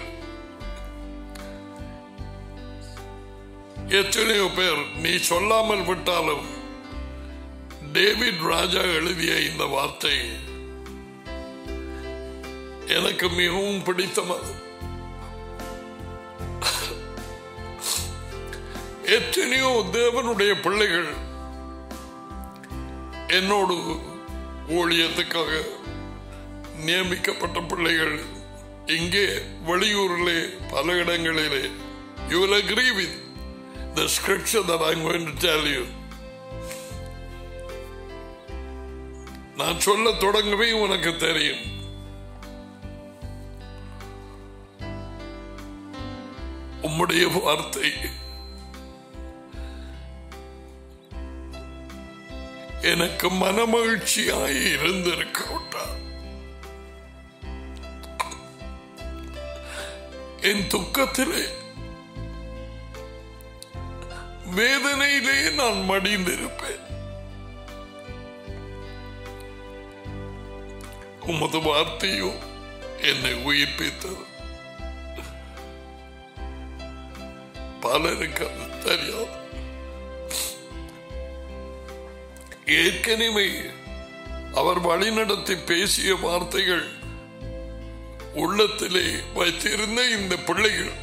எத்தனையோ பேர் நீ சொல்லாமல் விட்டாலும் டேவிட் ராஜா எழுதிய இந்த வார்த்தை எனக்கு மிகவும் பிடித்தமது எத்தனையோ தேவனுடைய பிள்ளைகள் என்னோடு ஊழியத்துக்காக நியமிக்கப்பட்ட பிள்ளைகள் இங்கே வெளியூரிலே பல இடங்களிலே you will agree with the scripture that I'm going to tell you நான் சொல்ல தொடங்கவே உனக்கு தெரியும் உம்முடைய வார்த்தை எனக்கு மனமகிழ்ச்சியாய் இருந்திருக்க விட்டார் என் துக்கத்திலே வேதனையிலே நான் மடிந்திருப்பேன் உமது வார்த்தையோ என்னை உயிர்ப்பித்தது பலருக்கு அது தெரியாது ஏற்கனவே அவர் வழிநடத்தி பேசிய வார்த்தைகள் உள்ளத்திலே வைத்திருந்த இந்த பிள்ளைகள்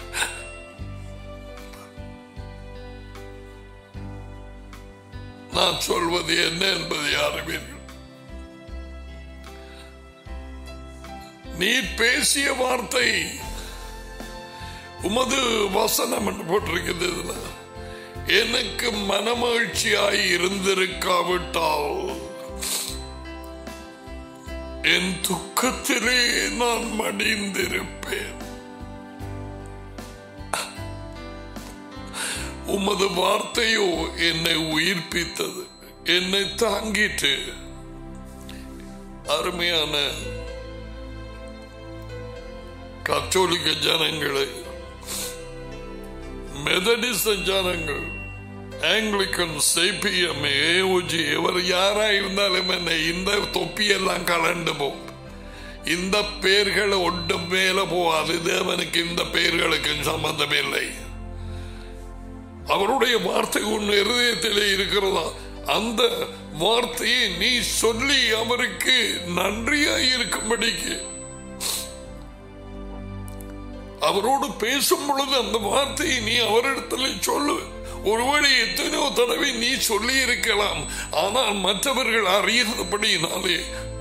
நான் சொல்வது என்ன என்பதை அறிவீர்கள் நீ பேசிய வார்த்தை உமது வசனம் என்று போட்டிருக்கிறது இதுல. எனக்கு மனமகிழ்ச்சியாய் இருந்திருக்காவிட்டால் என் துக்கத்திலே நான் மடிந்திருப்பேன் உமது வார்த்தையோ என்னை உயிர்ப்பித்தது என்னை தாங்கிட்டு அருமையான கத்தோலிக்க ஜனங்களை மெதடிஸ்ட ஜனங்கள் ஆங்கிலிக்கன் சிபிஎம் ஏஓஜி இவர் யாரா இருந்தாலும் என்ன இந்த தொப்பியெல்லாம் கலண்டு போம் இந்த பெயர்கள் ஒன்றும் மேல போகாது தேவனுக்கு இந்த பெயர்களுக்கு சம்பந்தம் இல்லை அவருடைய வார்த்தை உன் இருதயத்திலே இருக்கிறதா அந்த வார்த்தையை நீ சொல்லி அவருக்கு நன்றியாய் இருக்கும்படிக்கு அவரோடு பேசும் பொழுது அந்த வார்த்தையை நீ அவரிடத்துல சொல்லு ஒருவேளை எத்தனையோ தடவை நீ சொல்லி இருக்கலாம் ஆனால் மற்றவர்கள் அறியாதபடியினாலே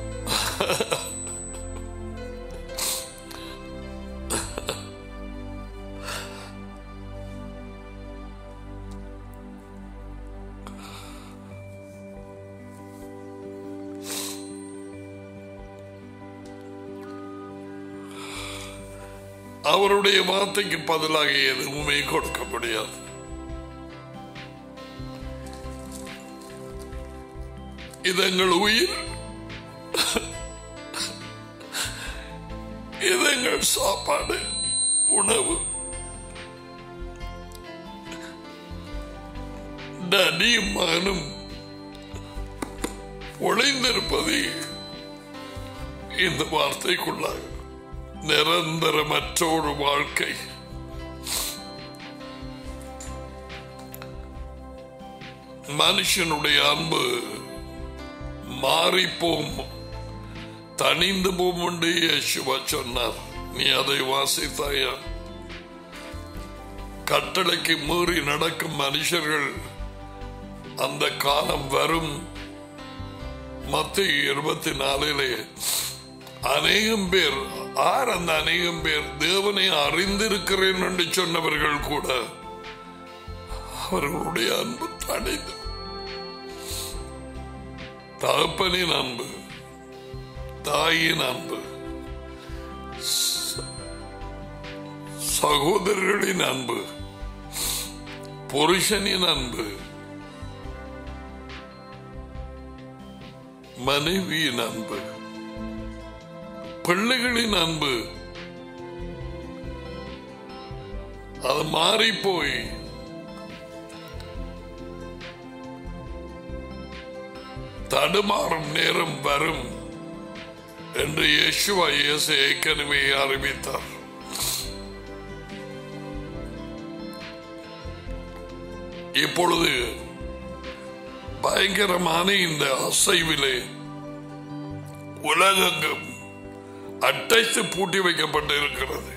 அவருடைய வார்த்தைக்கு பதிலாக எதுவுமே கொடுக்க முடியாது இது எங்கள் உயிர் இது எங்கள் சாப்பாடு உணவு டடியும் மகனும் ஒளிந்திருப்பது இந்த வார்த்தைக்குள்ளாக நிரந்தரமற்ற ஒரு வாழ்க்கை மனுஷனுடைய அன்பு மாறிப்போம் தனிந்து போம் என்று இயேசுவா சொன்னார் நீ அதை வாசித்தாயா கட்டளைக்கு மீறி நடக்கும் மனுஷர்கள் அந்த காலம் வரும் மத்திய இருபத்தி நாலிலே அநேகம் பேர் ஆர் அந்த அநேகம் பேர் தேவனை அறிந்திருக்கிறேன் என்று சொன்னவர்கள் கூட அவர்களுடைய அன்பு தடைந்து தகப்பனின் அன்பு தாயின் அன்பு ச- சகோதரர்களின் அன்பு புருஷனின் அன்பு மனைவியின் அன்பு பிள்ளைகளின் அன்பு அது மாறி போய் தடுமாறும் நேரம் வரும் என்று இயேசுவா இயேசு ஏற்கனவே அறிவித்தார் இப்பொழுது பயங்கரமான இந்த அசைவிலே உலகெங்கும் அட்டைத்து பூட்டி வைக்கப்பட்டிருக்கிறது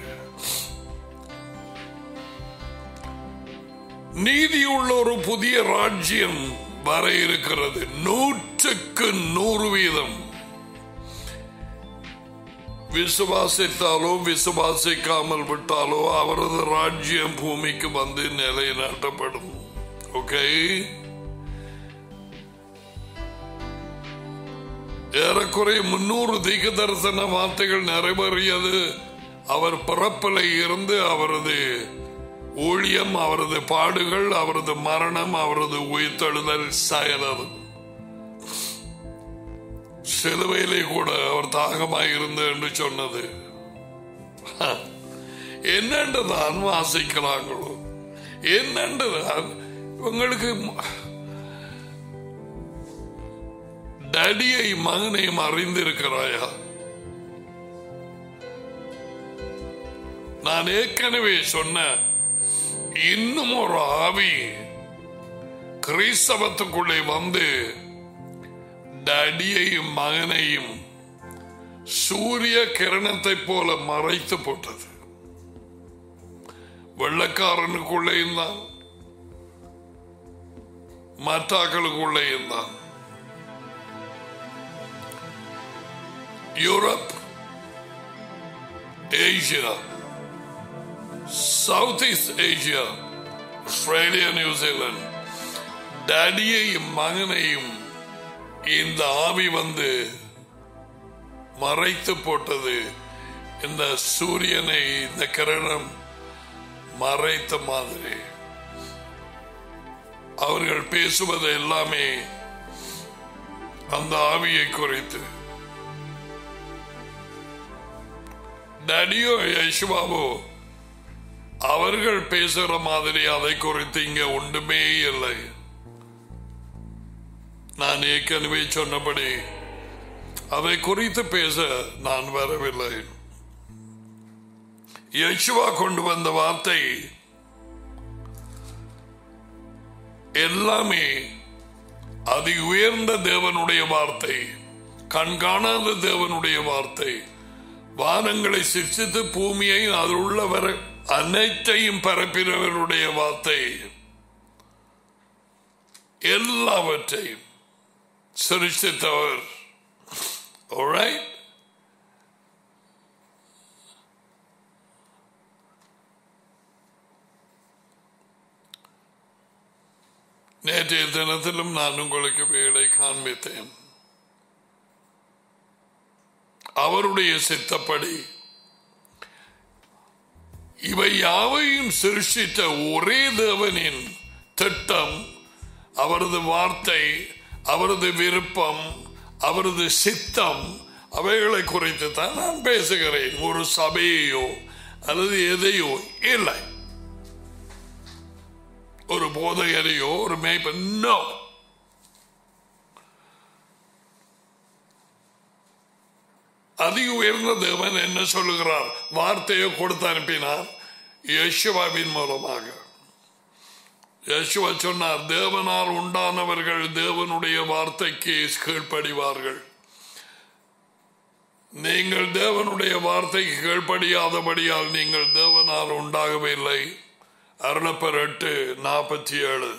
நீதியுள்ள ஒரு புதிய ராஜ்யம் வர இருக்கிறது நூற்றுக்கு நூறு வீதம் விசுவாசித்தாலோ விசுவாசிக்காமல் விட்டாலோ அவரது ராஜ்யம் பூமிக்கு வந்து நிலைநாட்டப்படும் ஓகே ஏறக்குறைய முன்னூறு தீக்க தரிசன வார்த்தைகள் நிறைவேறியது அவர் பிறப்பில் இருந்து அவரது ஊழியம் அவரது பாடுகள் அவரது மரணம் அவரது உயிர்த்தெழுதல் செயலது சிலுவையிலே கூட அவர் தாகமாய் இருந்து என்று சொன்னது ஹ, என்னென்றுதான் வாசிக்கிறாங்களோ என்னென்றுதான் உங்களுக்கு டடியை மகனையும் அறிந்திருக்கிறாயா நான் ஏற்கனவே சொன்ன இன்னும் ஒரு ஆவி கிறிஸ்தவத்துக்குள்ளே வந்து டடியையும் மகனையும் சூரிய கிரணத்தை போல மறைத்து போட்டது வெள்ளக்காரனுக்குள்ளேயும் தான் மற்றாக்களுக்குள்ளேயும் தான் Europe Asia south east Asia Australia New Zealand டேடியையும் மகனையும் இந்த ஆவி வந்து மறைத்து போட்டது இந்த சூரியனை இந்த கிரணம் மறைத்த மாதிரி அவர்கள் பேசுவது எல்லாமே அந்த ஆவியை குறித்து டடியோ யசுவாவோ அவர்கள் பேசுற மாதிரி அதை குறித்து இங்க ஒன்றுமே இல்லை நான் ஏற்கனவே சொன்னபடி அதை குறித்து பேச நான் வரவில்லை யசுவா கொண்டு வந்த வார்த்தை எல்லாமே அதி உயர்ந்த தேவனுடைய வார்த்தை கண்காணாத தேவனுடைய வார்த்தை வானங்களை சிரித்து பூமியை அதில் உள்ளவர் அனைத்தையும் பரப்பினவருடைய வார்த்தை எல்லாவற்றையும் சிருஷ்டித்தவர் Alright? நேற்றைய தினத்திலும் நான் உங்களுக்கு வேலை காண்பித்தேன் அவருடைய சித்தப்படி இவை யாவையும் சிருஷ்டித்த ஒரே தேவனின் திட்டம் அவரது வார்த்தை அவரது விருப்பம் அவரது சித்தம் அவைகளை குறித்து தான் நான் பேசுகிறேன் ஒரு சபையையோ அல்லது எதையோ இல்லை ஒரு போதகரையோ ஒரு மேய்ப்ப நோ அதிக உயர்ந்த தேவன் என்ன சொல்லுகிறார் வார்த்தையை கொடுத்து அனுப்பினார் யசுவாவின் மூலமாக யசுவா சொன்னார் தேவனால் உண்டானவர்கள் தேவனுடைய வார்த்தைக்கு கீழ்ப்படிவார்கள் நீங்கள் தேவனுடைய வார்த்தைக்கு கீழ்ப்படியாதபடியால் நீங்கள் தேவனால் உண்டாகவில்லை அருளப்பர் எட்டு நாற்பத்தி ஏழு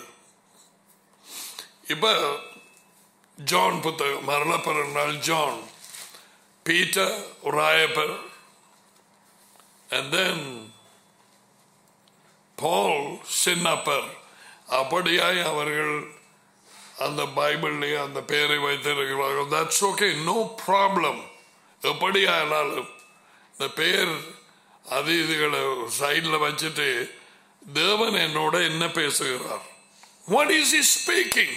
இப்ப ஜான் புத்தகம் அருளப்பர் என்றால் ஜான் பீட்டர் ராயப்பர் and then பால் சின்னப்பர் அப்படியாய் அவர்கள் அந்த பைபிள்லேயே அந்த பெயரை வைத்திருக்கிறார்கள் தட்ஸ் ஓகே நோ ப்ராப்ளம் எப்படியானாலும் இந்த பெயர் அது இதுகளை சைடில் வச்சுட்டு தேவன் என்னோட என்ன பேசுகிறார் what is is speaking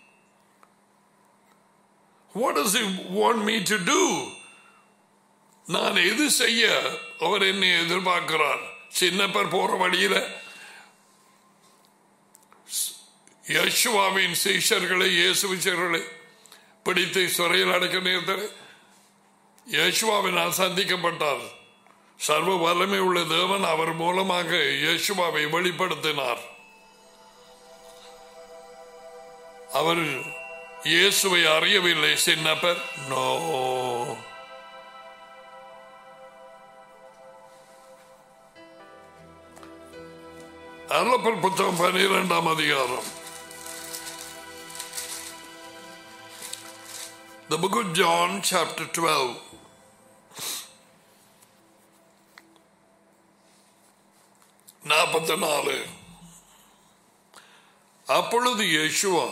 what is he want me to do நான் எது செய்ய அவர் என்னை எதிர்பார்க்கிறார் சின்னப்பர் போற வழியில யசுவாவின் சீஷர்களை இயேசு சீஷர்களை பிடித்து சிறையில் அடைக்க நேர்த்தது யேசுவாவினால் சந்திக்கப்பட்டார் சர்வ வல்லமை உள்ள தேவன் அவர் மூலமாக யேசுவாவை வெளிப்படுத்தினார் அவர் இயேசுவை அறியவில்லை சின்னப்பர் நோ அருளப்பல் புத்தகம் பன்னிரெண்டாம் அதிகாரம் The book of John, chapter 12. நாற்பத்தி நாலு அப்பொழுது யேசுவா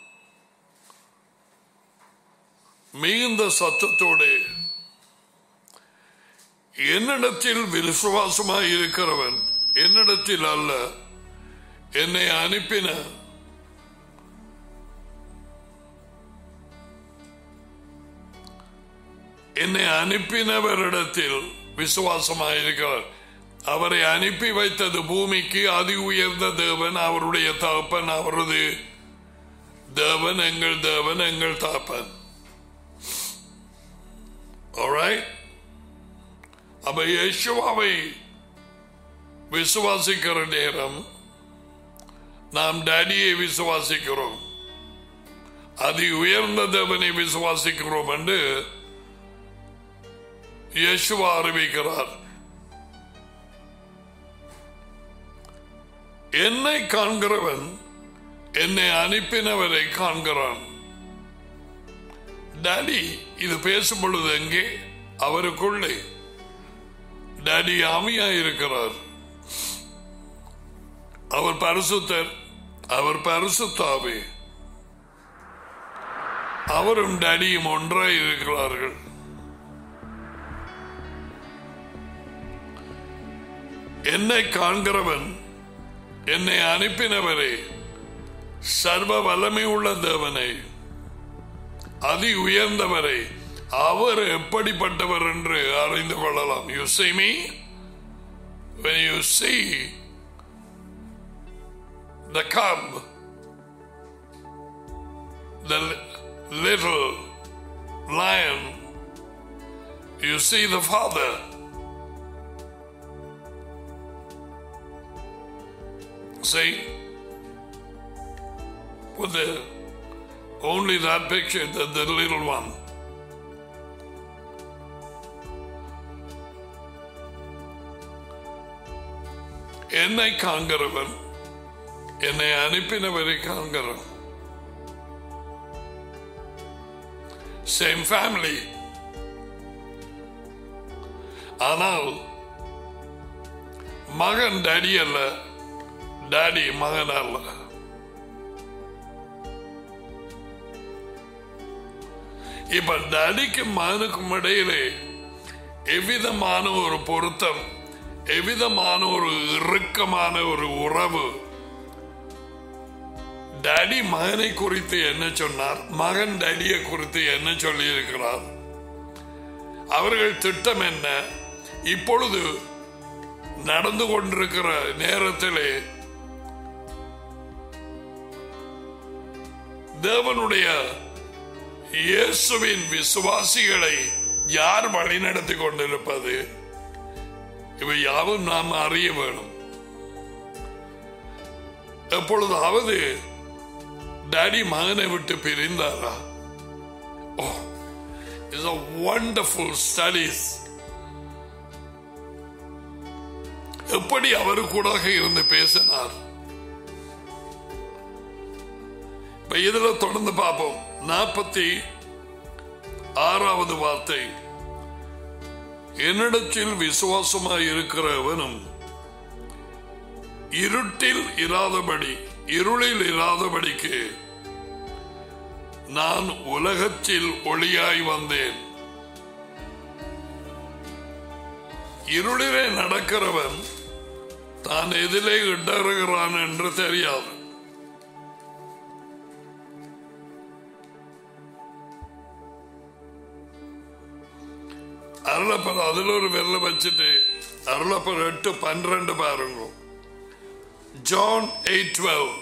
மிகுந்த சத்தத்தோடு என்னிடத்தில் விசுவாசமாய் இருக்கிறவன் என்னிடத்தில் அல்ல என்னை அனுப்பின என்னை அனுப்பினவரிடத்தில் விசுவாசமாயிருக்கிறார் அவரை அனுப்பி வைத்தது பூமிக்கு அதி உயர்ந்த தேவன் அவருடைய தகப்பன் அவரது தேவன் எங்கள் தேவன் எங்கள் தகப்பன் Alright? அப்ப யேசுவாவை விசுவாசிக்கிற நேரம் நாம் டேடியை விசுவாசிக்கிறோம் அதி உயர்ந்த தேவனை விசுவாசிக்கிறோம் என்று இயேசுவா அறிவிக்கிறார் என்னை காண்கிறவன் என்னை அனுப்பினவரை காண்கிறான் டாடி இது பேசும் பொழுது எங்கே அவருக்குள்ளே டாடி ஆமியா இருக்கிறார் அவர் பரிசுத்தர் அவர் பரிசுத்தாவே அவரும் டாடியும் ஒன்றாய் இருக்கிறார்கள் என்னை காண்கிறவன் என்னை அனுப்பினவரே சர்வ வல்லமை உள்ள தேவனை அதி உயர்ந்தவரை அவர் எப்படிப்பட்டவர் என்று அறிந்து கொள்ளலாம் you see me when you see the cub the li- little lion you see the father see with the only that picture the, the little one என்னை காண்கிறவன் என்னை அனுப்பினவரை காண்கிறான் சேம் ஃபேமிலி ஆனால் மகன் டாடி அல்ல டாடி மகன் அல்ல இப்ப டாடிக்கும் மகனுக்கும் இடையிலே எவ்விதமான ஒரு பொருத்தம் எவ்விதமான ஒரு இறுக்கமான ஒரு உறவு டாடி மகனை குறித்து என்ன சொன்னார் மகன் டாடியை குறித்து என்ன சொல்லி இருக்கிறார் அவர்கள் திட்டம் என்ன இப்பொழுது நடந்து கொண்டிருக்கிற நேரத்திலே தேவனுடைய இயேசுவின் விசுவாசிகளை யார் வழிநடத்தி கொண்டிருப்பது இவை யாவும் நாம் அறிய வேணும் எப்பொழுதாவது டாடி மகனை விட்டு பிரிந்தாரா oh is a wonderful studies எப்படி அவரு கூட இருந்து பேசினார் இப்ப இதுல தொடர்ந்து பார்ப்போம் நாற்பத்தி ஆறாவது வார்த்தை என்னிடத்தில் விசுவாசமாய் இருக்கிறவனும் இருட்டில் இராதபடி இருளில் இராதபடிக்கு நான் உலகத்தில் ஒளியாய் வந்தேன் இருளிலே நடக்கிறவன் தான் எதிலே இடறுகிறான் என்று தெரியாது அருளப்பர் அதுல ஒரு வெள்ள வச்சுட்டு அருளப்பர் எட்டு பன்னிரண்டு பாருங்க ஜான் எயிட் டுவெல்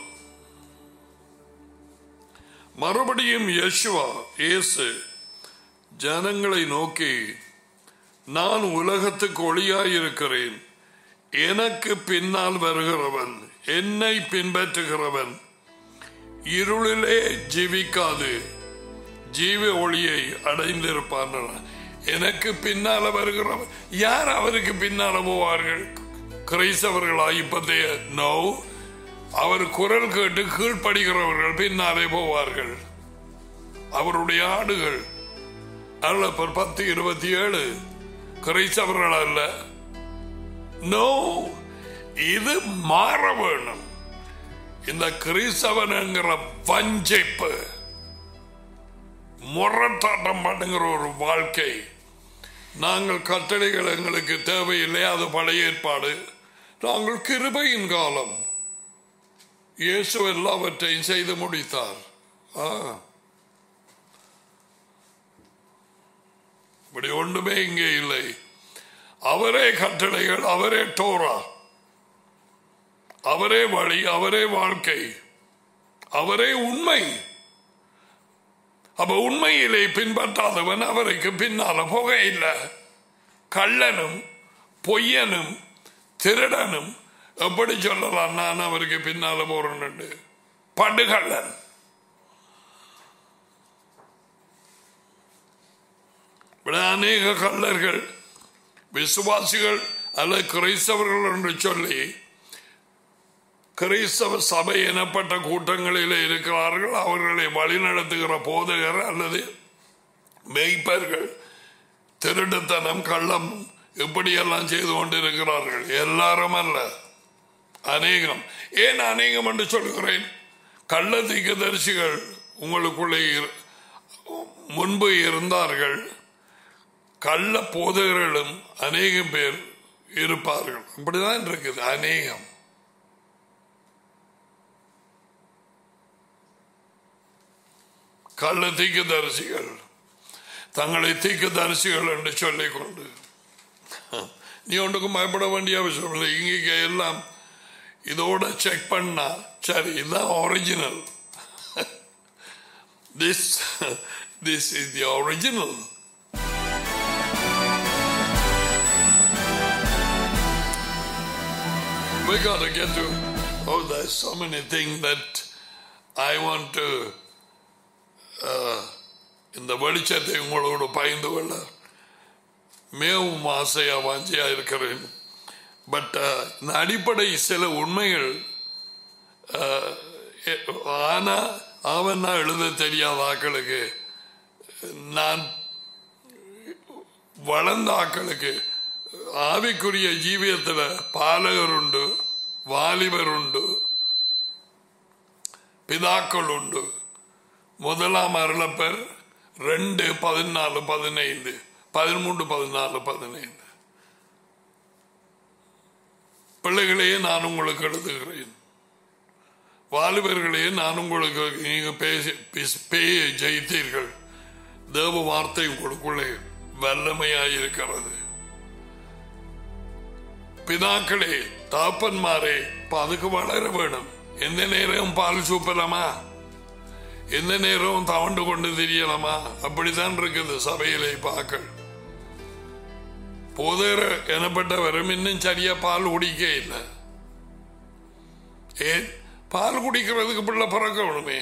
மறுபடியும் யேசுவா இயேசு ஜனங்களை நோக்கி நான் உலகத்துக்கு ஒளியாயிருக்கிறேன் எனக்கு பின்னால் வருகிறவன் என்னை பின்பற்றுகிறவன் இருளிலே ஜீவிக்காது ஜீவ ஒளியை அடைந்திருப்பான் எனக்கு பின்னால வருகிறவன் யார் அவருக்கு பின்னால போவார்கள் கிரைஸ்தவர்களா இப்பத்தைய நோ அவர் குரல் கேட்டு கீழ்ப்படுகிறவர்கள் பின்னாலே போவார்கள் அவருடைய ஆடுகள் அருளப்பர் பத்து இருபத்தி ஏழு கிரைஸ்தவர்கள் அல்ல நோ இது மாற வேணும் இந்த கிறிஸ்தவன் என்கிற வஞ்சைப்பு முரட்டாட்டம் பண்ணுங்கிற ஒரு வாழ்க்கை நாங்கள் கட்டளைகள் எங்களுக்கு தேவையில்லை அது பழைய ஏற்பாடு நாங்கள் கிருபையின் காலம் இயேசு எல்லாவற்றையும் செய்து முடித்தார் ஆ. இப்படி ஒன்றுமே இங்கே இல்லை அவரே கட்டளைகள் அவரே டோரா அவரே வழி அவரே வாழ்க்கை அவரே உண்மை அப்ப உண்மையிலே பின்பற்றாதவன் அவருக்கு பின்னால போக இல்லை கள்ளனும் பொய்யனும் திருடனும் எப்படி சொல்லலாம் நான் அவருக்கு பின்னால போறேன்னு படுகள்ளன் இப்படி அநேக கள்ளர்கள் விசுவாசிகள் அல்ல கிறிஸ்தவர்கள் என்று சொல்லி கிறிஸ்தவ சபை எனப்பட்ட கூட்டங்களில் இருக்கிறார்கள் அவர்களை வழிநடத்துகிற போதகர் அல்லது மெய்ப்பர்கள் திருட்டுத்தனம் கள்ளம் இப்படியெல்லாம் செய்து கொண்டிருக்கிறார்கள் எல்லாரும் அல்ல அநேகம் ஏன் அநேகம் என்று சொல்கிறேன் கள்ள தீர்க்கதரிசிகள் உங்களுக்குள்ளே இரு- முன்பு இருந்தார்கள் கள்ள போதகர்களும் அநேகம் பேர் இருப்பார்கள் அப்படிதான் இருக்குது அநேகம் கள்ள தீர்க்கதரிசிகள் தங்களை தீர்க்கதரிசிகள் என்று சொல்லிக் கொண்டு நீ ஒன்றுக்கும் பயப்பட வேண்டிய அவசியம் இல்லை இங்கே எல்லாம் இதோட செக் பண்ணா சரி இதுதான் original this this is the original We got to get to. Oh, there's so many things that I want to. Uh, இந்த வெளிச்சத்தை உங்களோடு பயந்து கொள்ள மிகவும் ஆசையா வாஞ்சியா இருக்கிறேன் பட் இந்த அடிப்படை சில உண்மைகள் அஹ், எ- ஆனா அவனா எழுத தெரியாத ஆக்களுக்கு நான் வளர்ந்த ஆக்களுக்கு ஆவிக்குரிய ஜீவியத்தில் பாலகர் உண்டு வாலிபர் உண்டு பிதாக்கள் உண்டு முதலாம் அருளப்பர் ரெண்டு பதினாலு பதினைந்து பதிமூன்று பதினாலு பதினைந்து பிள்ளைகளையே நான் உங்களுக்கு எழுதுகிறேன் வாலிபர்களையே நான் உங்களுக்கு நீங்க பேசி பிஸ்- பேயை ஜெயித்தீர்கள் தேவ வார்த்தை உங்களுக்குள்ளே வல்லமையாயிருக்கிறது பிதாக்களே தாப்பன்மாரே அதுக்கு வளர வேணும் எந்த நேரம் பால் சூப்பலாமா எந்த நேரம் தவண்டு கொண்டு தெரியலாமா அப்படித்தான் இருக்குது சபையிலே பாக்கள் போதேற எனப்பட்டவரும் இன்னும் சரியா பால் குடிக்க இல்லை ஏன் பால் குடிக்கிறதுக்கு பிள்ளை பிறக்க வேணுமே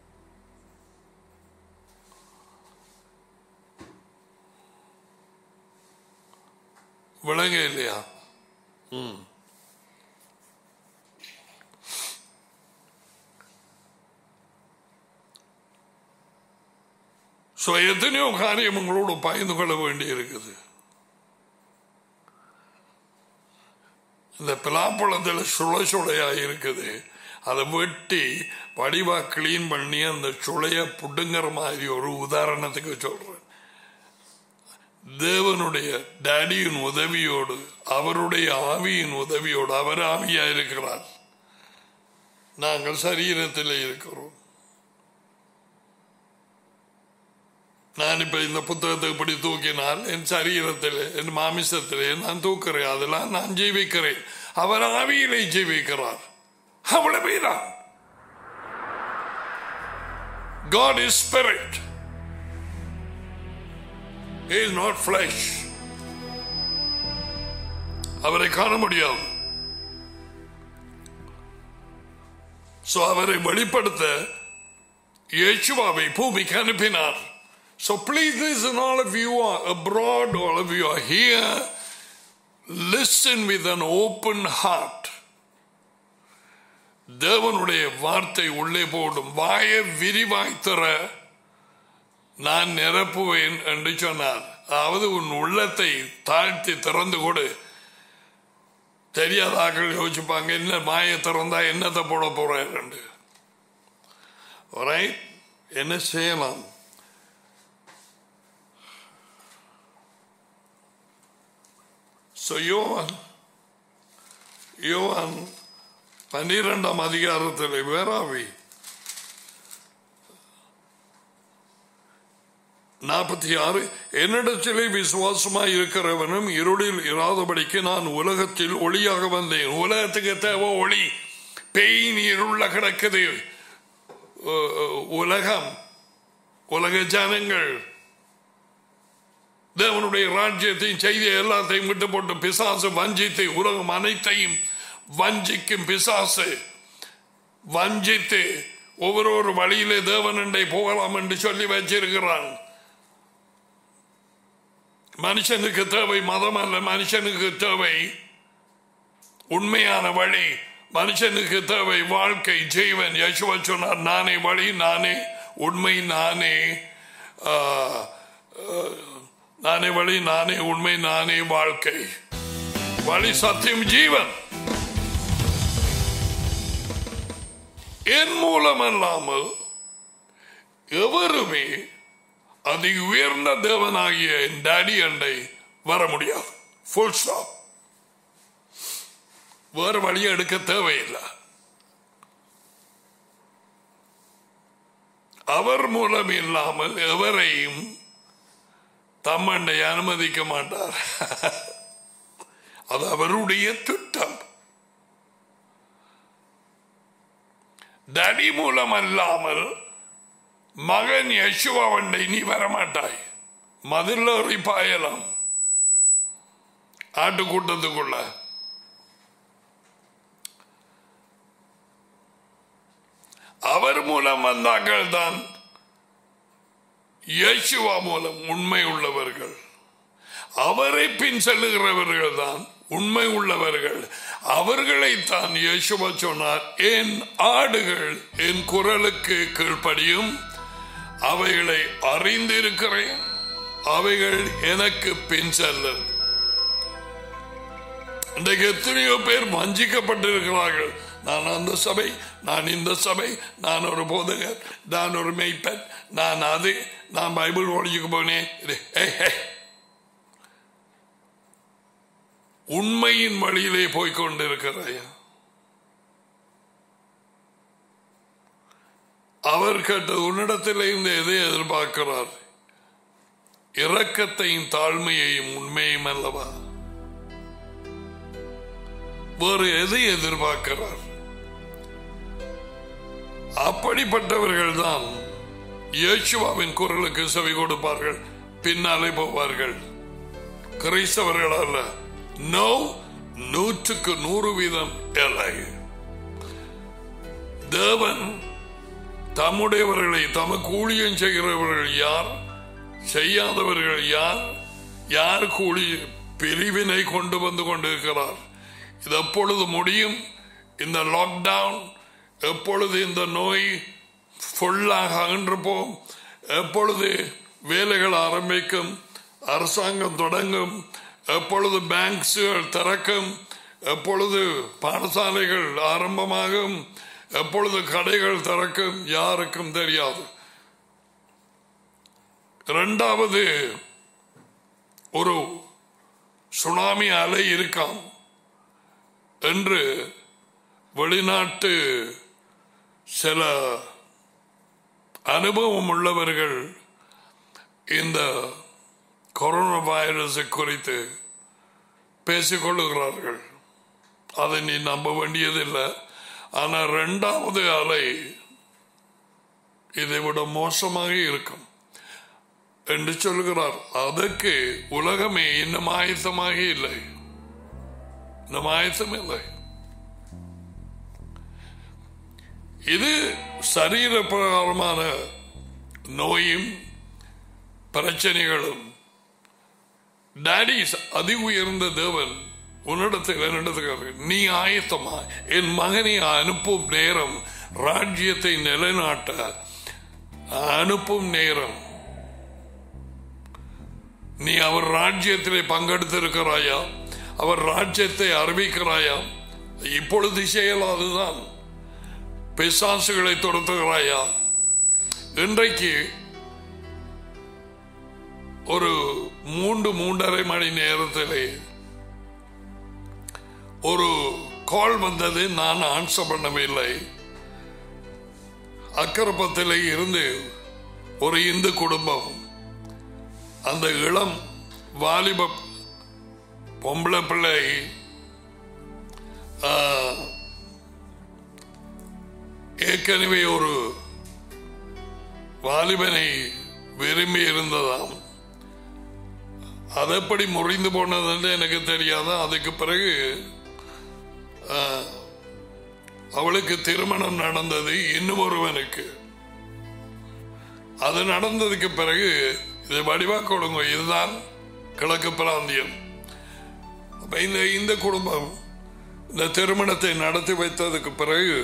விளங்க இல்லையா ஸோ எத்தனையோ காரியம் உங்களோடு பயந்து கொள்ள வேண்டி இருக்குது இந்த பிலாப்பழத்தில் சுளை சுளையா இருக்குது அதை வெட்டி வடிவா கிளீன் பண்ணி அந்த சுளைய புடுங்கிற மாதிரி ஒரு உதாரணத்துக்கு சொல்றேன் தேவனுடைய டேடியின் உதவியோடு அவருடைய ஆவியின் உதவியோடு அவர் ஆவியா இருக்கிறார் நாங்கள் சரீரத்தில் இருக்கிறோம் நான் இப்ப இந்த புத்தகத்தை இப்படி தூக்கினால் என் சரீரத்தில் என் மாமிசத்திலே நான் தூக்குறேன் அதெல்லாம் நான் ஜீவிக்கிறேன் அவர் ஆவியிலே ஜீவிக்கிறார் அவ்வளவுதான் God is spirit. He is not flesh. அவரை காண முடியாது சோ அவரை வெளிப்படுத்த இயேசுவாவை பூமிக்கு அனுப்பினார் So please listen, all of you are abroad, all of you are here. Listen with an open heart. தேவனுடைய வார்த்தை உள்ளே போடும் வாயை விரிவாய் தர நான் நிரப்புவேன் என்று சொன்னார் அதாவது உன் உள்ளத்தை தாழ்த்தி திறந்து கொடு தெரியாதாக்கள் யோசிப்பாங்க என்ன மாயை திறந்தா என்னத்தை போட போறேன் என்று Alright? என்ன செய்யலாம் So யோவான் யோவான் பன்னிரெண்டாம் அதிகாரத்தில் வேறாவி நாற்பத்தி ஆறு என்னிடத்திலே விசுவாசமாய் இருக்கிறவனும் இருளில் இராதபடிக்கு நான் உலகத்தில் ஒளியாக வந்தேன் உலகத்துக்கு தேவை ஒளி பெயின் இருள கிடக்குது உ- உ- உலகம் உலக ஜனங்கள் தேவனுடைய ராஜ்யத்தையும் செய்தி எல்லாத்தையும் விட்டு போட்டு பிசாசு வஞ்சித்து உலகம் அனைத்தையும் வஞ்சிக்கும் பிசாசு வஞ்சித்து ஒவ்வொரு வழியிலே தேவனண்டை போகலாம் என்று சொல்லி வச்சிருக்கிறான் மனுஷனுக்கு தேவை மதம் அல்ல மனுஷனுக்கு தேவை உண்மையான வழி மனுஷனுக்கு தேவை வாழ்க்கை ஜீவன் யசுவ சொன்னார் நானே வழி நானே உண்மை நானே ஆ, ஆ, நானே வழி நானே உண்மை நானே வாழ்க்கை வழி சத்தியம் ஜீவன் என் மூலம் அல்லாமல் எவருமே அதி உயர்ந்த தேவனாகிய என் டாடி அண்டை வர முடியாது ஃபுல் ஸ்டாப் வேறு வழியை எடுக்க தேவையில்லை அவர் மூலம் இல்லாமல் எவரையும் தம்மண்டை அனுமதிக்க மாட்டார் அது அவருடைய திட்டம் தடி மூலம் அல்லாமல் மகன் யசுவாவண்டை நீ வரமாட்டாய் மதில் பாயலாம் ஆட்டுக்கூட்டத்துக்குள்ள அவர் மூலம் வந்தார்கள் தான் இயேசுவா மூலம் உண்மை உள்ளவர்கள் அவரை பின் செல்லுகிறவர்கள் தான் உண்மை உள்ளவர்கள் அவர்களைத்தான் இயேசுவா சொன்னார் என் ஆடுகள் என் குரலுக்கு கீழ்ப்படியும் அவைகளை அறிந்திருக்கிறேன் அவைகள் எனக்கு பின் செல்லும் இன்றைக்கு எத்தனையோ பேர் வஞ்சிக்கப்பட்டிருக்கிறார்கள் நான் அந்த சபை நான் இந்த சபை நான் ஒரு போதகர் நான் ஒரு மெய்ப்பன் நான் அது நான் பைபிள் ஒழிச்சுக்கு போனேன் இது, ஏய், ஏய். உண்மையின் வழியிலே போய்க் கொண்டிருக்கிறாயா அவர் கேட்டது உன்னிடத்திலே இருந்து எதை எதிர்பார்க்கிறார் இரக்கத்தையும் தாழ்மையையும் உண்மையும் அல்லவா வேறு எதை எதிர்பார்க்கிறார் அப்படிப்பட்டவர்கள் தான் இயேசுவாவின் குரலுக்கு செவி கொடுப்பார்கள் பின்னாலே போவார்கள் கிறிஸ்தவர்கள் அல்ல நோ நூற்றுக்கு நூறு வீதம் இல்லை தேவன் தம்முடையவர்களை தமக்கு ஊழியம் செய்கிறவர்கள் யார் செய்யாதவர்கள் யார் யார் கூலி பிரிவினை கொண்டு வந்து கொண்டிருக்கிறார் இது எப்பொழுது முடியும் இந்த லாக்டவுன் எப்பொழுது இந்த நோய் ஃபுல்லாக அகன்று போம் எப்பொழுது வேலைகள் ஆரம்பிக்கும் அரசாங்கம் தொடங்கும் எப்பொழுது பேங்க்ஸுகள் திறக்கும் எப்பொழுது பாடசாலைகள் ஆரம்பமாகும் எப்பொழுது கடைகள் திறக்கும் யாருக்கும் தெரியாது இரண்டாவது ஒரு சுனாமி அலை இருக்காம் என்று வெளிநாட்டு சில அனுபவம் உள்ளவர்கள் இந்த கொரோனா வைரஸ் குறித்து பேசிக்கொள்ளுகிறார்கள் அதை நீ நம்ப வேண்டியதில்லை ஆனால் இரண்டாவது அலை இதை விட மோசமாக இருக்கும் என்று சொல்கிறார் அதற்கு உலகமே இன்னும் ஆயத்தமாக இல்லை இன்னும் ஆயத்தம் இல்லை இது சரீர பிரகாரமான நோயும் பிரச்சனைகளும் டாடிஸ் அதி உயர்ந்த தேவன் உன்னிடத்தில் என்னிடத்துக்கு நீ ஆயத்தமா என் மகனை அனுப்பும் நேரம் ராஜ்யத்தை நிலைநாட்ட அனுப்பும் நேரம் நீ அவர் ராஜ்யத்திலே பங்கெடுத்திருக்கிறாயா அவர் ராஜ்யத்தை அறிவிக்கிறாயா இப்பொழுது செய்யலாதுதான் பிசாசுகளை துரத்துகிறாயா இன்றைக்கு ஒரு மூன்று மூன்றரை மணி நேரத்திலே ஒரு கால் வந்தது நான் ஆன்சர் பண்ணவில்லை அக்கரப்பத்திலே இருந்து ஒரு இந்து குடும்பம் அந்த இளம் வாலிப பொம்பளை பிள்ளை ஆ, ஏற்கனவே ஒரு வாலிபனை விரும்பி இருந்ததாம் அது எப்படி முறிந்து போனதுன்னு எனக்கு தெரியாது அதுக்கு பிறகு ஆ, அவளுக்கு திருமணம் நடந்தது இன்னும் ஒருவனுக்கு அது நடந்ததுக்கு பிறகு இதை வடிவா கொடுங்க இதுதான் கிழக்கு பிராந்தியம் அப்ப இந்த இந்த குடும்பம் இந்த திருமணத்தை நடத்தி வைத்ததுக்கு பிறகு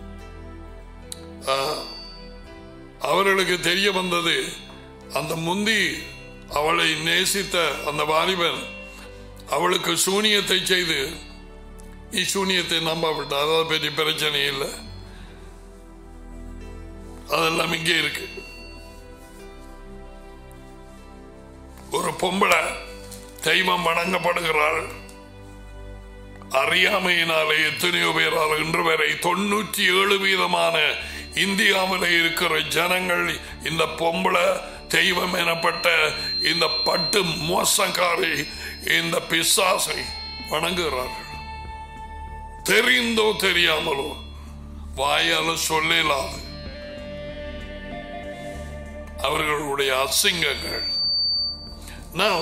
ஆ, அவர்களுக்கு தெரிய வந்தது அந்த முந்தி அவளை நேசித்த அந்த வாலிபன் அவளுக்கு சூனியத்தை செய்து நீ சூனியத்தை நம்பாவிட்ட அதாவது பெரிய பிரச்சனை இல்லை அதெல்லாம் இங்கே இருக்கு ஒரு பொம்பளை தெய்வம் வணங்கப்படுகிறாள் அறியாமையினாலே எத்தனையோ பேரால் இன்று வரை தொண்ணூற்றி ஏழு வீதமான இந்தியாவில் இருக்கிற ஜனங்கள் இந்த பொம்பளை தெய்வம் எனப்பட்ட இந்த பட்டு மோசக்காரை இந்த பிசாசை வணங்குகிறார்கள் தெரிந்தோ தெரியாமலோ வாயால சொல்லலாது அவர்களுடைய அசிங்கங்கள் Now,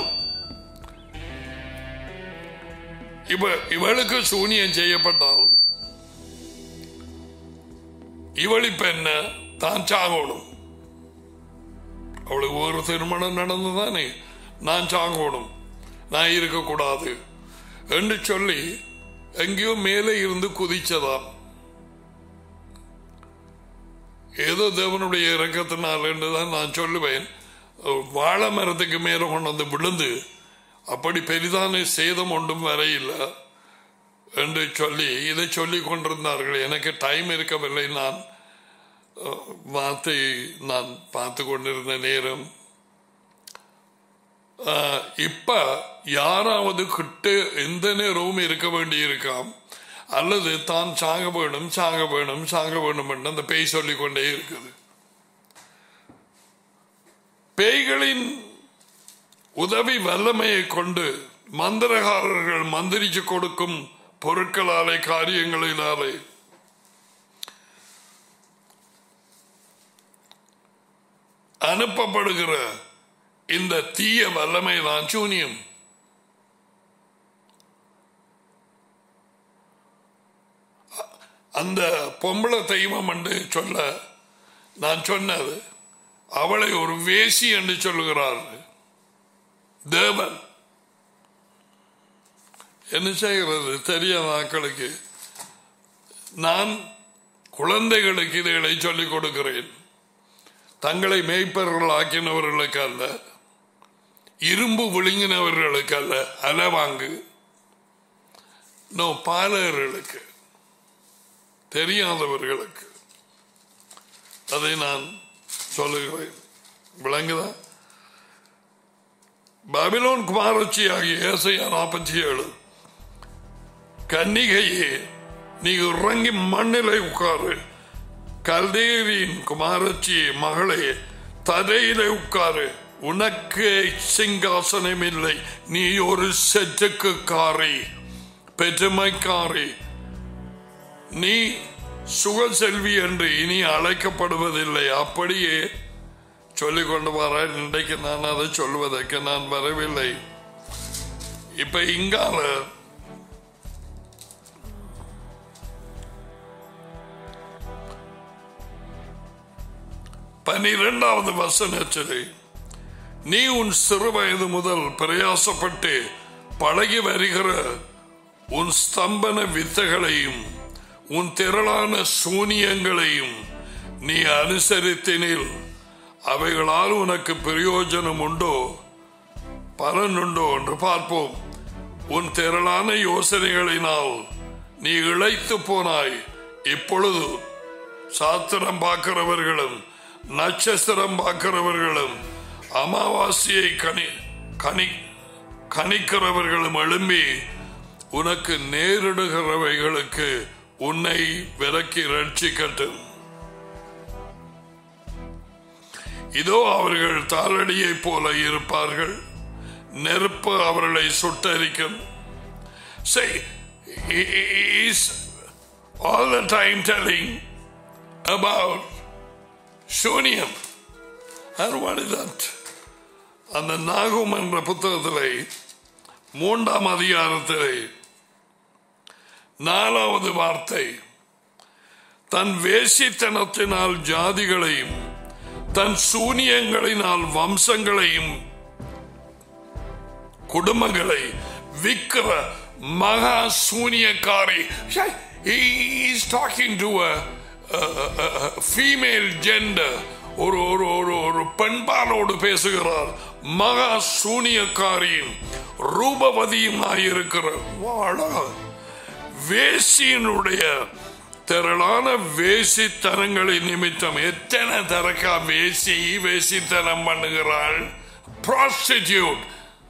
இவ இவளுக்கு சூனியம் செய்யப்பட்டால் இவள் இப்ப என்ன தான் சாகணும் அவளுக்கு ஒரு திருமணம் நடந்துதானே நான் சாகணும் நான் இருக்கக்கூடாது என்று சொல்லி எங்கேயோ மேலே இருந்து குதிச்சதாம் ஏதோ தேவனுடைய இறக்கத்தினால் என்றுதான் நான் சொல்லுவேன் வாழை மரத்துக்கு மேல கொண்டு வந்து விழுந்து அப்படி பெரிதான சேதம் ஒன்றும் வரையில்லை என்று சொல்லி இதை சொல்லி கொண்டிருந்தார்கள் எனக்கு டைம் இருக்கவில்லை நான் அஹ், வார்த்தை நான் பார்த்து கொண்டிருந்த நேரம் அஹ், இப்ப யாராவது கிட்ட எந்த நேரமும் இருக்க வேண்டி இருக்காம் அல்லது தான் சாக வேணும் சாக வேணும் சாக வேணும் என்று அந்த பேய் சொல்லிக் கொண்டே இருக்குது பேய்களின் உதவி வல்லமையை கொண்டு மந்திரகாரர்கள் மந்திரிச்சு கொடுக்கும் பொருட்களாலே காரியங்களினாலே அனுப்பப்படுகிற இந்த தீய வல்லமை தான் சூனியம் அந்த பொம்பளை தெய்வம் என்று சொல்ல நான் சொன்னது அவளை ஒரு வேசி என்று சொல்லுகிறார் தேவன் என்ன செய்கிறது தெரியாத மக்களுக்கு நான் குழந்தைகளுக்கு இதைகளை சொல்லிக் கொடுக்கிறேன் தங்களை மேய்ப்பர்கள் ஆக்கினவர்களுக்கு அல்ல இரும்பு விழுங்கினவர்களுக்கு அல்ல அலவாங்கு நோ பாலகர்களுக்கு தெரியாதவர்களுக்கு அதை நான் சொல்லுகிறேன் விளங்குதா பாபிலோன் குமாரச்சி ஆகிய ஏசையா நாற்பத்தி ஏழு கன்னிகையே நீ இறங்கி மண்ணிலே உட்காரு கல்தேரியின் குமாரச்சி மகளே தரையிலே உட்காரு உனக்கு சிங்காசனம் இல்லை நீ ஒரு செட்டுக்கு காரி பெருமைக்காரி நீ சுகசெல்வி என்று இனி அழைக்கப்படுவதில்லை அப்படியே சொல்லிக் கொண்டு வர இன்றைக்கு நான் அதை சொல்வதற்கு நான் வரவில்லை இப்ப இங்கால பனிரெண்டாவது வசனத்திலே நீ உன் சிறு வயது முதல் பிரயாசப்பட்டு பழகி வருகிற உன் ஸ்தம்பன வித்தைகளையும் உன் திரளான சூனியங்களையும் நீ அனுசரித்தினில் அவைகளால் உனக்கு பிரயோஜனம் உண்டோ பலனுண்டோ என்று பார்ப்போம் உன் திரளான யோசனைகளினால் நீ இழைத்து போனாய் இப்பொழுது சாத்திரம் பார்க்கிறவர்களும் நட்சத்திரம் பார்க்கிறவர்களும் அமாவாசையை கனி கனி கணிக்கிறவர்களும் எழும்பி உனக்கு நேரிடுகிறவைகளுக்கு உன்னை விலக்கி ரட்சிக்கட்டும் இதோ அவர்கள் தாரடியைப் போல இருப்பார்கள் நெருப்பு அவர்களை சுட்டரிக்கும் Say, he he is all the time telling about சூனியம் And what is that? அந்த நாகும் என்ற புத்தகத்திலே மூன்றாம் அதிகாரத்திலே நாலாவது வார்த்தை தன் வேசித்தனத்தினால் ஜாதிகளையும் தன் சூனியங்களினால் வம்சங்களையும் குடும்பங்களை விக்கிற மகா சூனியக்காரி He is talking to a, a, a, a female gender ஒரு ஒரு ஒரு ஒரு பெண்பாலோடு பேசுகிறார் மகா சூனியக்காரியும் ரூபவதியுமாயிருக்கிற வாழ வேசியினுடைய திரளான வேசித்தனங்களின் நிமித்தம் எத்தனை தரக்கா வேசி வேசித்தனம் பண்ணுகிறாள் prostitute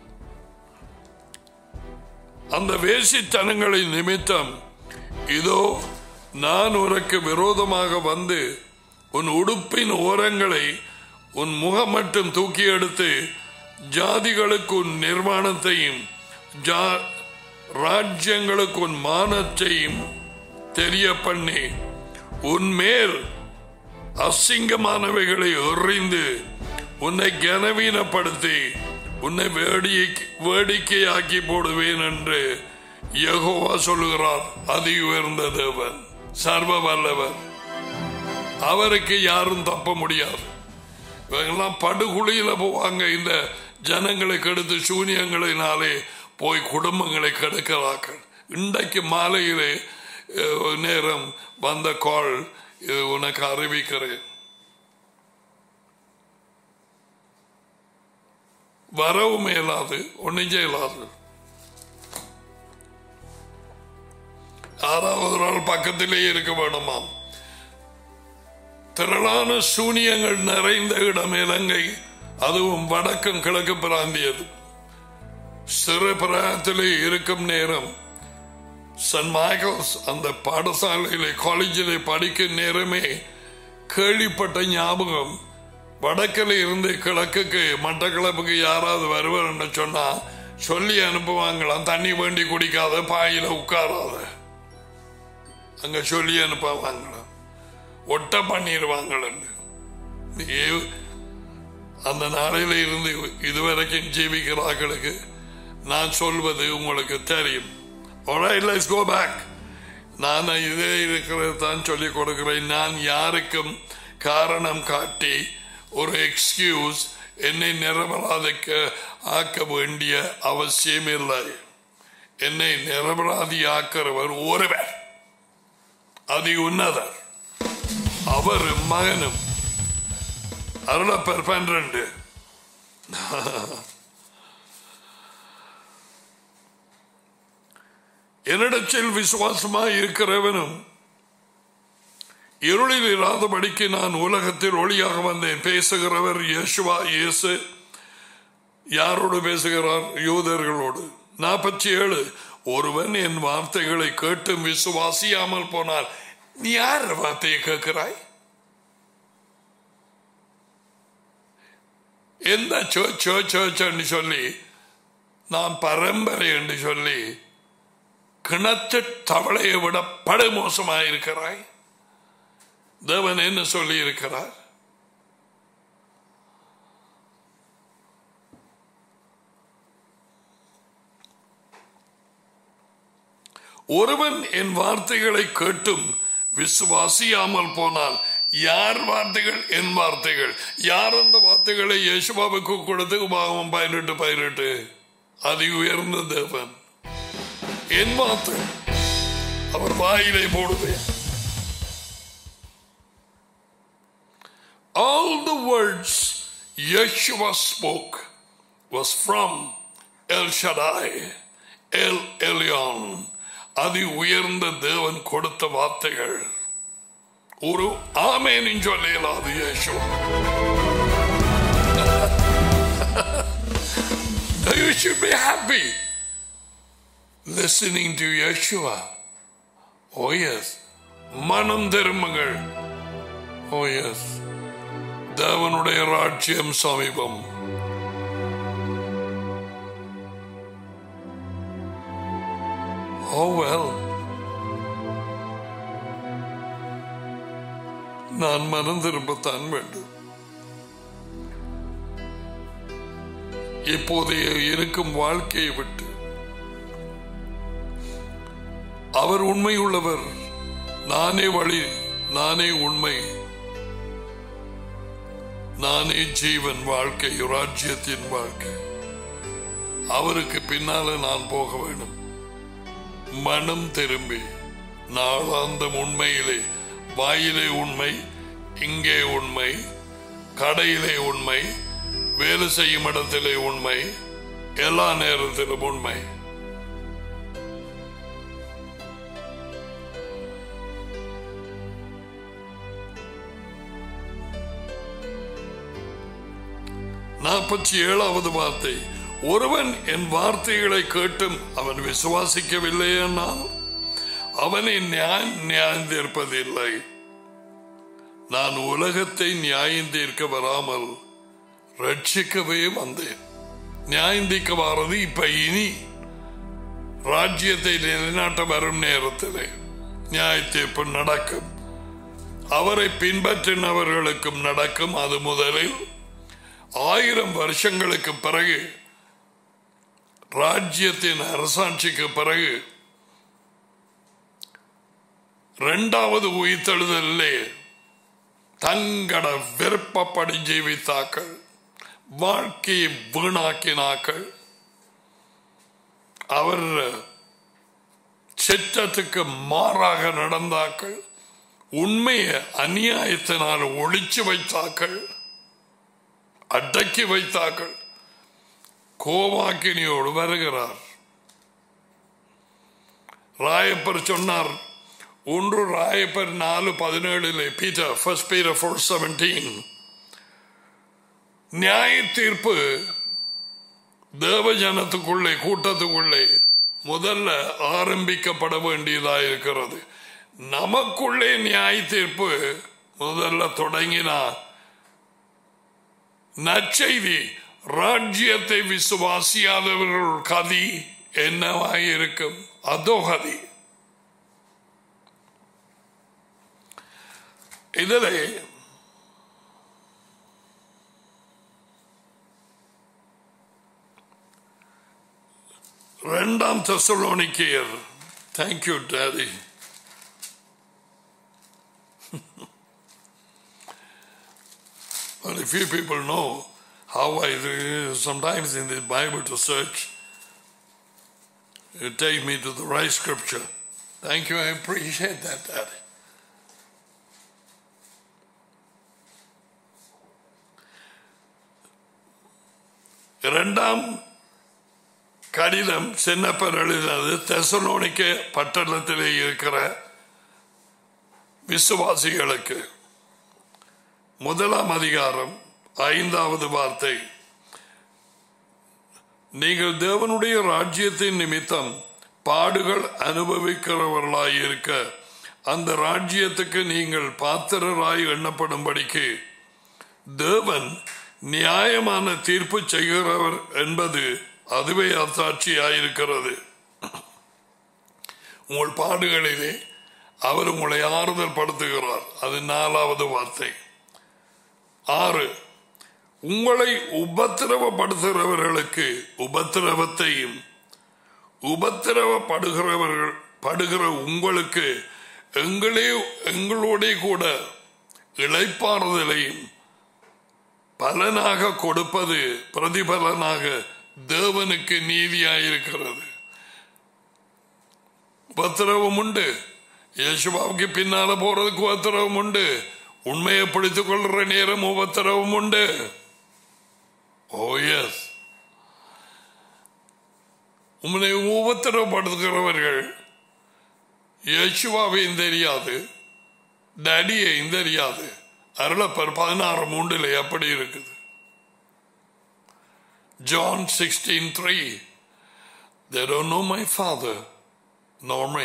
அந்த வேசித்தனங்களின் நிமித்தம் இதோ நான் உனக்கு விரோதமாக வந்து உன் உடுப்பின் ஓரங்களை உன் முகம் மட்டும் தூக்கி எடுத்து ஜாதிகளுக்கு உன் நிர்மாணத்தையும் ஜா- ராஜ்யங்களுக்கு உன் மானத்தையும் தெரிய பண்ணி உன்மேல் அசிங்கமானவைகளை எறிந்து உன்னை கனவீனப்படுத்தி உன்னை வேடிக்கை வேடிக்கையாக்கி போடுவேன் என்று யெகோவா சொல்லுகிறார் அதி உயர்ந்த தேவன் சர்வ வல்லவர் அவருக்கு யாரும் தப்ப முடியாது இவங்கெல்லாம் படுகுழியில போவாங்க இந்த ஜனங்களை கெடுத்து சூனியங்களினாலே போய் குடும்பங்களை கெடுக்கிறார்கள் இன்றைக்கு மாலையிலே அஹ், நேரம் வந்த கால் இது உனக்கு அறிவிக்கிறேன் வரவும் இயலாது ஒன்றும் செய்யலாது ஆறாவது நாள் பக்கத்திலே இருக்க வேணுமாம் திரளான சூனியங்கள் நிறைந்த இடம் இலங்கை அதுவும் வடக்கும் கிழக்கு பிராந்தியது சிறு பிராயத்திலே இருக்கும் நேரம் சென்ட் மைக்கேல்ஸ் அந்த பாடசாலையிலே காலேஜிலே படிக்கும் நேரமே கேள்விப்பட்ட ஞாபகம் வடக்கில் இருந்து கிழக்குக்கு மட்டக்களப்புக்கு யாராவது வருவார் என்று சொன்னா சொல்லி அனுப்புவாங்களாம் தண்ணி வேண்டி குடிக்காத பாயில உட்காராத அங்க சொல்லி அனுப்புவாங்களாம் ஒட்ட பண்ணிடுவாங்களன்னு ஏ- அந்த நாளையில இருந்து இதுவரைக்கும் ஜீவிக்கிறார்களுக்கு நான் சொல்வது உங்களுக்கு தெரியும் Alright, let's go back. நான் இதே இருக்கிறது தான் சொல்லிக் கொடுக்கிறேன் நான் யாருக்கும் காரணம் காட்டி ஒரு எக்ஸ்கியூஸ் என்னை நிரபராதிக்க ஆக்க வேண்டிய அவசியம் இல்லை என்னை நிரபராதி ஆக்கிறவர் ஒருவர் அதி உன்னதர் அவர் மகனும் அருளப்பர் பன்னிரண்டு என்னிடத்தில் விசுவாசமாய் இருக்கிறவனும் இருளில் இராதபடிக்கு நான் உலகத்தில் ஒளியாக வந்தேன் பேசுகிறவர் இயேசுவா இயேசு யாரோடு பேசுகிறார் யூதர்களோடு நாற்பத்தி ஏழு ஒருவன் என் வார்த்தைகளை கேட்டும் விசுவாசியாமல் போனால் நீ யார் வார்த்தையை கேட்கிறாய் எந்த சர்ச் சொல்லி நான் பரம்பரை என்று சொல்லி கிணத்து தவளையை விட படுமோசமாயிருக்கிறாய் தேவன் என்ன சொல்லி இருக்கிறார் ஒருவன் என் வார்த்தைகளை கேட்டும் விசுவாசியாமல் போனால் யார் வார்த்தைகள் என் வார்த்தைகள் யார் அந்த வார்த்தைகளை யேசுபாவுக்கு கொடுத்து உபாகமம் பதினெட்டு பதினெட்டு அதி உயர்ந்த தேவன் என் வார்த்தை அவர் வாயிலை போடுவேன் All the words Yeshua spoke was from El Shaddai, El Elyon, அதி உயர்ந்த தேவன் கொடுத்த வார்த்தைகள் ஒரு ஆமேனின் சொல்லலாது Yeshua. you should be happy listening to Yeshua. Oh yes. மனம் திரும்புங்கள் Oh yes. தேவனுடைய ராஜ்யம் சமீபம் Oh well. நான் மனம் திரும்பத்தான் வேண்டும் இப்போதைய இருக்கும் வாழ்க்கையை விட்டு அவர் உண்மை உள்ளவர் நானே வழி நானே உண்மை நானே ஜீவன் வாழ்க்கை ராஜ்யத்தின் வாழ்க்கை அவருக்கு பின்னால நான் போக வேண்டும் மனம் திரும்பி நாளாந்தம் உண்மையிலே வாயிலே உண்மை இங்கே உண்மை கடையிலே உண்மை வேலை செய்யும் இடத்திலே உண்மை எல்லா நேரத்திலும் உண்மை நாற்பத்தி ஏழாவது வார்த்தை ஒருவன் என் வார்த்தைகளை கேட்டும் அவன் விசுவாசிக்கவில்லை என்னால் அவனை நியாயம் நியாயம் தீர்ப்பதில்லை நான் உலகத்தை நியாயம் தீர்க்க வராமல் ரட்சிக்கவே வந்தேன் நியாயம் தீர்க்க வாரது இப்ப இனி ராஜ்யத்தை நிலைநாட்ட வரும் நேரத்திலே நியாய தீர்ப்பு நடக்கும் அவரை பின்பற்றினவர்களுக்கும் நடக்கும் அது முதலில் ஆயிரம் வருஷங்களுக்கு பிறகு ராஜ்யத்தின் அரசாட்சிக்கு பிறகு இரண்டாவது உயிர்த்தெழுதலே தங்கட விருப்பப்படி ஜீவித்தாக்கள் வாழ்க்கையை வீணாக்கினாக்கள் அவர் சிற்றத்துக்கு மாறாக நடந்தாக்கள் உண்மையை அநியாயத்தினால் ஒழிச்சு வைத்தாக்கள் அடக்கி வைத்தாக்கள் கோவாக்கினியோடு வருகிறார் ராயப்பர் சொன்னார் ஒன்று ராயப்பர் நாலு பதினேழுல Peter first Peter four seventeen நியாய தீர்ப்பு தேவ ஜனத்துக்குள்ளே கூட்டத்துக்குள்ளே முதல்ல ஆரம்பிக்கப்பட வேண்டியதா இருக்கிறது நமக்குள்ளே நியாய தீர்ப்பு முதல்ல தொடங்கினா நற்செய்தி ராஜ்யத்தை விசுவாசியாதவர்கள் கதி என்னவாய் இருக்கும் அதோ கதி இதில் ரெண்டாம் தெசலோனிக்கேயர் thank you daddy But if you people know how I sometimes in the Bible to search, it take me to the right scripture. Thank you, I appreciate that, Daddy. இரண்டாம் கடிதம் சின்னப்பர் எழுதினது தெசலோனிக்க பட்டணத்திலே இருக்கிற விசுவாசிகளுக்கு முதலாம் அதிகாரம் ஐந்தாவது வார்த்தை நீங்கள் தேவனுடைய ராஜ்யத்தின் நிமித்தம் பாடுகள் அனுபவிக்கிறவர்களாய் இருக்க அந்த ராஜ்யத்துக்கு நீங்கள் பாத்திரராய் எண்ணப்படும்படிக்கு தேவன் நியாயமான தீர்ப்பு செய்கிறவர் என்பது அதுவே அத்தாட்சியாயிருக்கிறது உங்கள் பாடுகளிலே அவர் உங்களை ஆறுதல் படுத்துகிறார் அது நாலாவது வார்த்தை ஆறு உங்களை உபத்திரவப்படுத்துகிறவர்களுக்கு உபத்திரவத்தையும் உபத்திரவப்படுகிறவர்கள் படுகிற உங்களுக்கு எங்களே எங்களோட கூட இழைப்பாறுதலையும் பலனாக கொடுப்பது பிரதிபலனாக தேவனுக்கு நீதியாயிருக்கிறது உபத்திரவம் உண்டு யேசுவாவுக்கு பின்னால போறதுக்கு உபத்திரவம் உண்டு உண்மையை பிடித்துக் கொள்ற நேரம் உபத்திரவம் உண்டு ஓ எஸ் உங்களை உபத்திரப்படுத்துகிறவர்கள் யேசுவாவையும் தெரியாது டடியையும் தெரியாது அருளப்பர் பதினாறு மூன்றில் எப்படி இருக்குது John sixteen three They don't know my father nor me.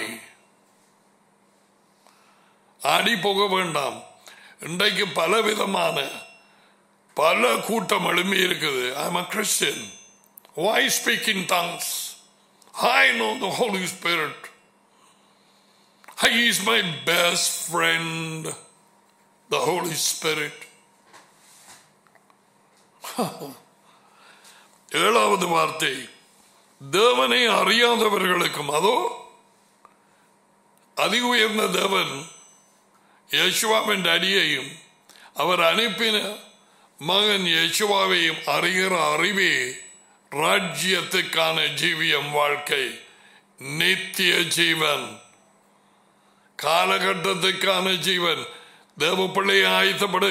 ஆடி போக வேண்டாம் இன்றைக்கு பல விதமான பல கூட்டம் எழும்பி இருக்குது I'm a Christian Why speak in tongues? I know the Holy Spirit. He is my best friend, the Holy Spirit. ஏழாவது வார்த்தை தேவனை அறியாதவர்களுக்கும் அதோ அதி உயர்ந்த தேவன் யேசுவாவின் அடியையும் அவர் அனுப்பின மகன் யேசுவாவையும் அறிகிற அறிவே ராஜ்யத்துக்கான ஜீவியம் வாழ்க்கை நித்திய ஜீவன் காலகட்டத்துக்கான ஜீவன் தேவ பிள்ளையை ஆயத்தப்படு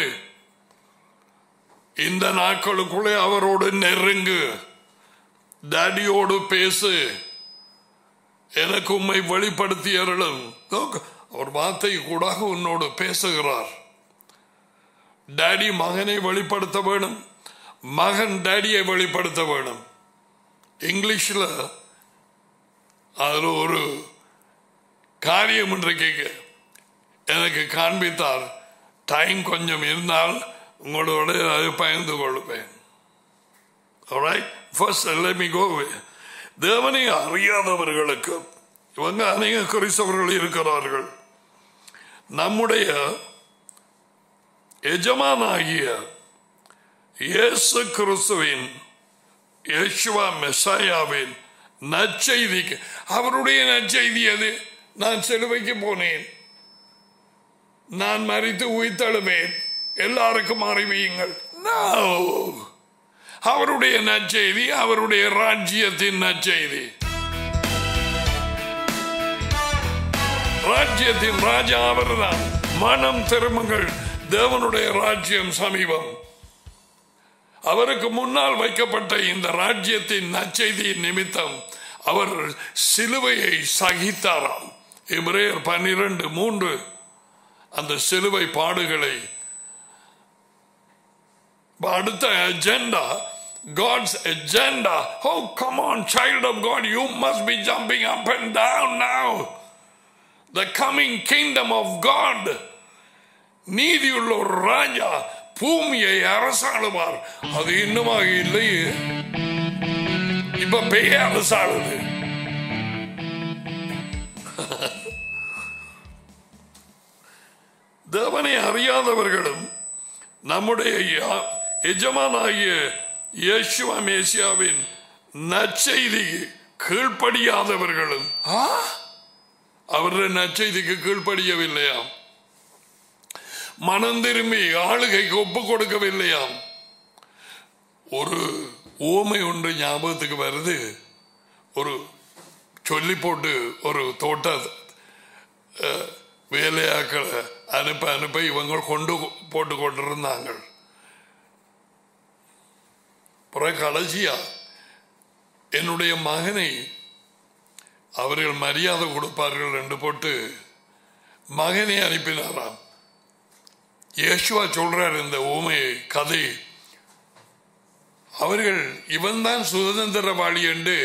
இந்த நாட்களுக்குள்ளே அவரோடு நெருங்கு டாடியோடு பேசு எனக்கு உண்மை வெளிப்படுத்தியர்களும் அவர் வார்த்தை கூட உன்னோடு பேசுகிறார் டாடி மகனை வெளிப்படுத்த வேணும் மகன் டாடியை வெளிப்படுத்த வேணும் இங்கிலீஷில் அதில் ஒரு காரியம் என்று கேட்க எனக்கு காண்பித்தார் டைம் கொஞ்சம் இருந்தால் உங்களோட அதை பகிர்ந்து கொள்வேன் Alright? First, let me go with தேவனை அறியாதவர்களுக்கு இவங்க அநேக கிறிஸ்தவர்கள் இருக்கிறார்கள் நம்முடைய எஜமானாகிய இயேசு கிறிஸ்துவின் யேசுவா மெசாயாவின் நற்செய்திக்கு அவருடைய நற்செய்தி அது நான் சிலுவைக்கு போனேன் நான் மறித்து உயிர்த்தழுவேன் எல்லாருக்கும் அறிவியுங்கள் No. அவருடைய நற்செய்தி அவருடைய ராஜ்யத்தின் நற்செய்தி ராஜ்யத்தின் ராஜா அவர்தான் மனம் திரும்புங்கள் தேவனுடைய ராஜ்யம் சமீபம் அவருக்கு முன்னால் வைக்கப்பட்ட இந்த ராஜ்யத்தின் நற்செய்தியின் நிமித்தம் அவர் சிலுவையை சகித்தாராம் இப்ரேயர் பன்னிரண்டு மூன்று அந்த சிலுவை பாடுகளை அடுத்த agenda God's agenda. Oh, come on, child of God, you must be jumping up and down now. The coming kingdom of God. நீதியுள்ள ஒரு ராஜா பூமியை அரசாளுவார் அது இன்னுமாக இல்லையே இப்ப பேய அரசாளுது தேவனை அறியாதவர்களும் நம்முடைய யா- எஜமானாகிய இயேசுவ மேசியாவின் நற்செய்தி கீழ்ப்படியாதவர்களும் ஆ? அவருடைய நற்செய்திக்கு கீழ்ப்படியவில்லையாம் மனம் திரும்பி ஆளுகைக்கு ஒப்பு கொடுக்கவில்லையாம் ஒரு ஓமை ஒன்று ஞாபகத்துக்கு வருது ஒரு சொல்லி போட்டு ஒரு தோட்ட அஹ், வேலையாக்களை அனுப்ப அனுப்ப இவங்க கொண்டு போட்டு கொண்டிருந்தாங்க பிறகு கடைசியா என்னுடைய மகனை அவர்கள் மரியாதை கொடுப்பார்கள் என்று போட்டு மகனை அனுப்பினாராம் இயேசுவா சொல்றார் இந்த ஊமை கதை அவர்கள் இவன்தான் சுதந்திரவாளி என்று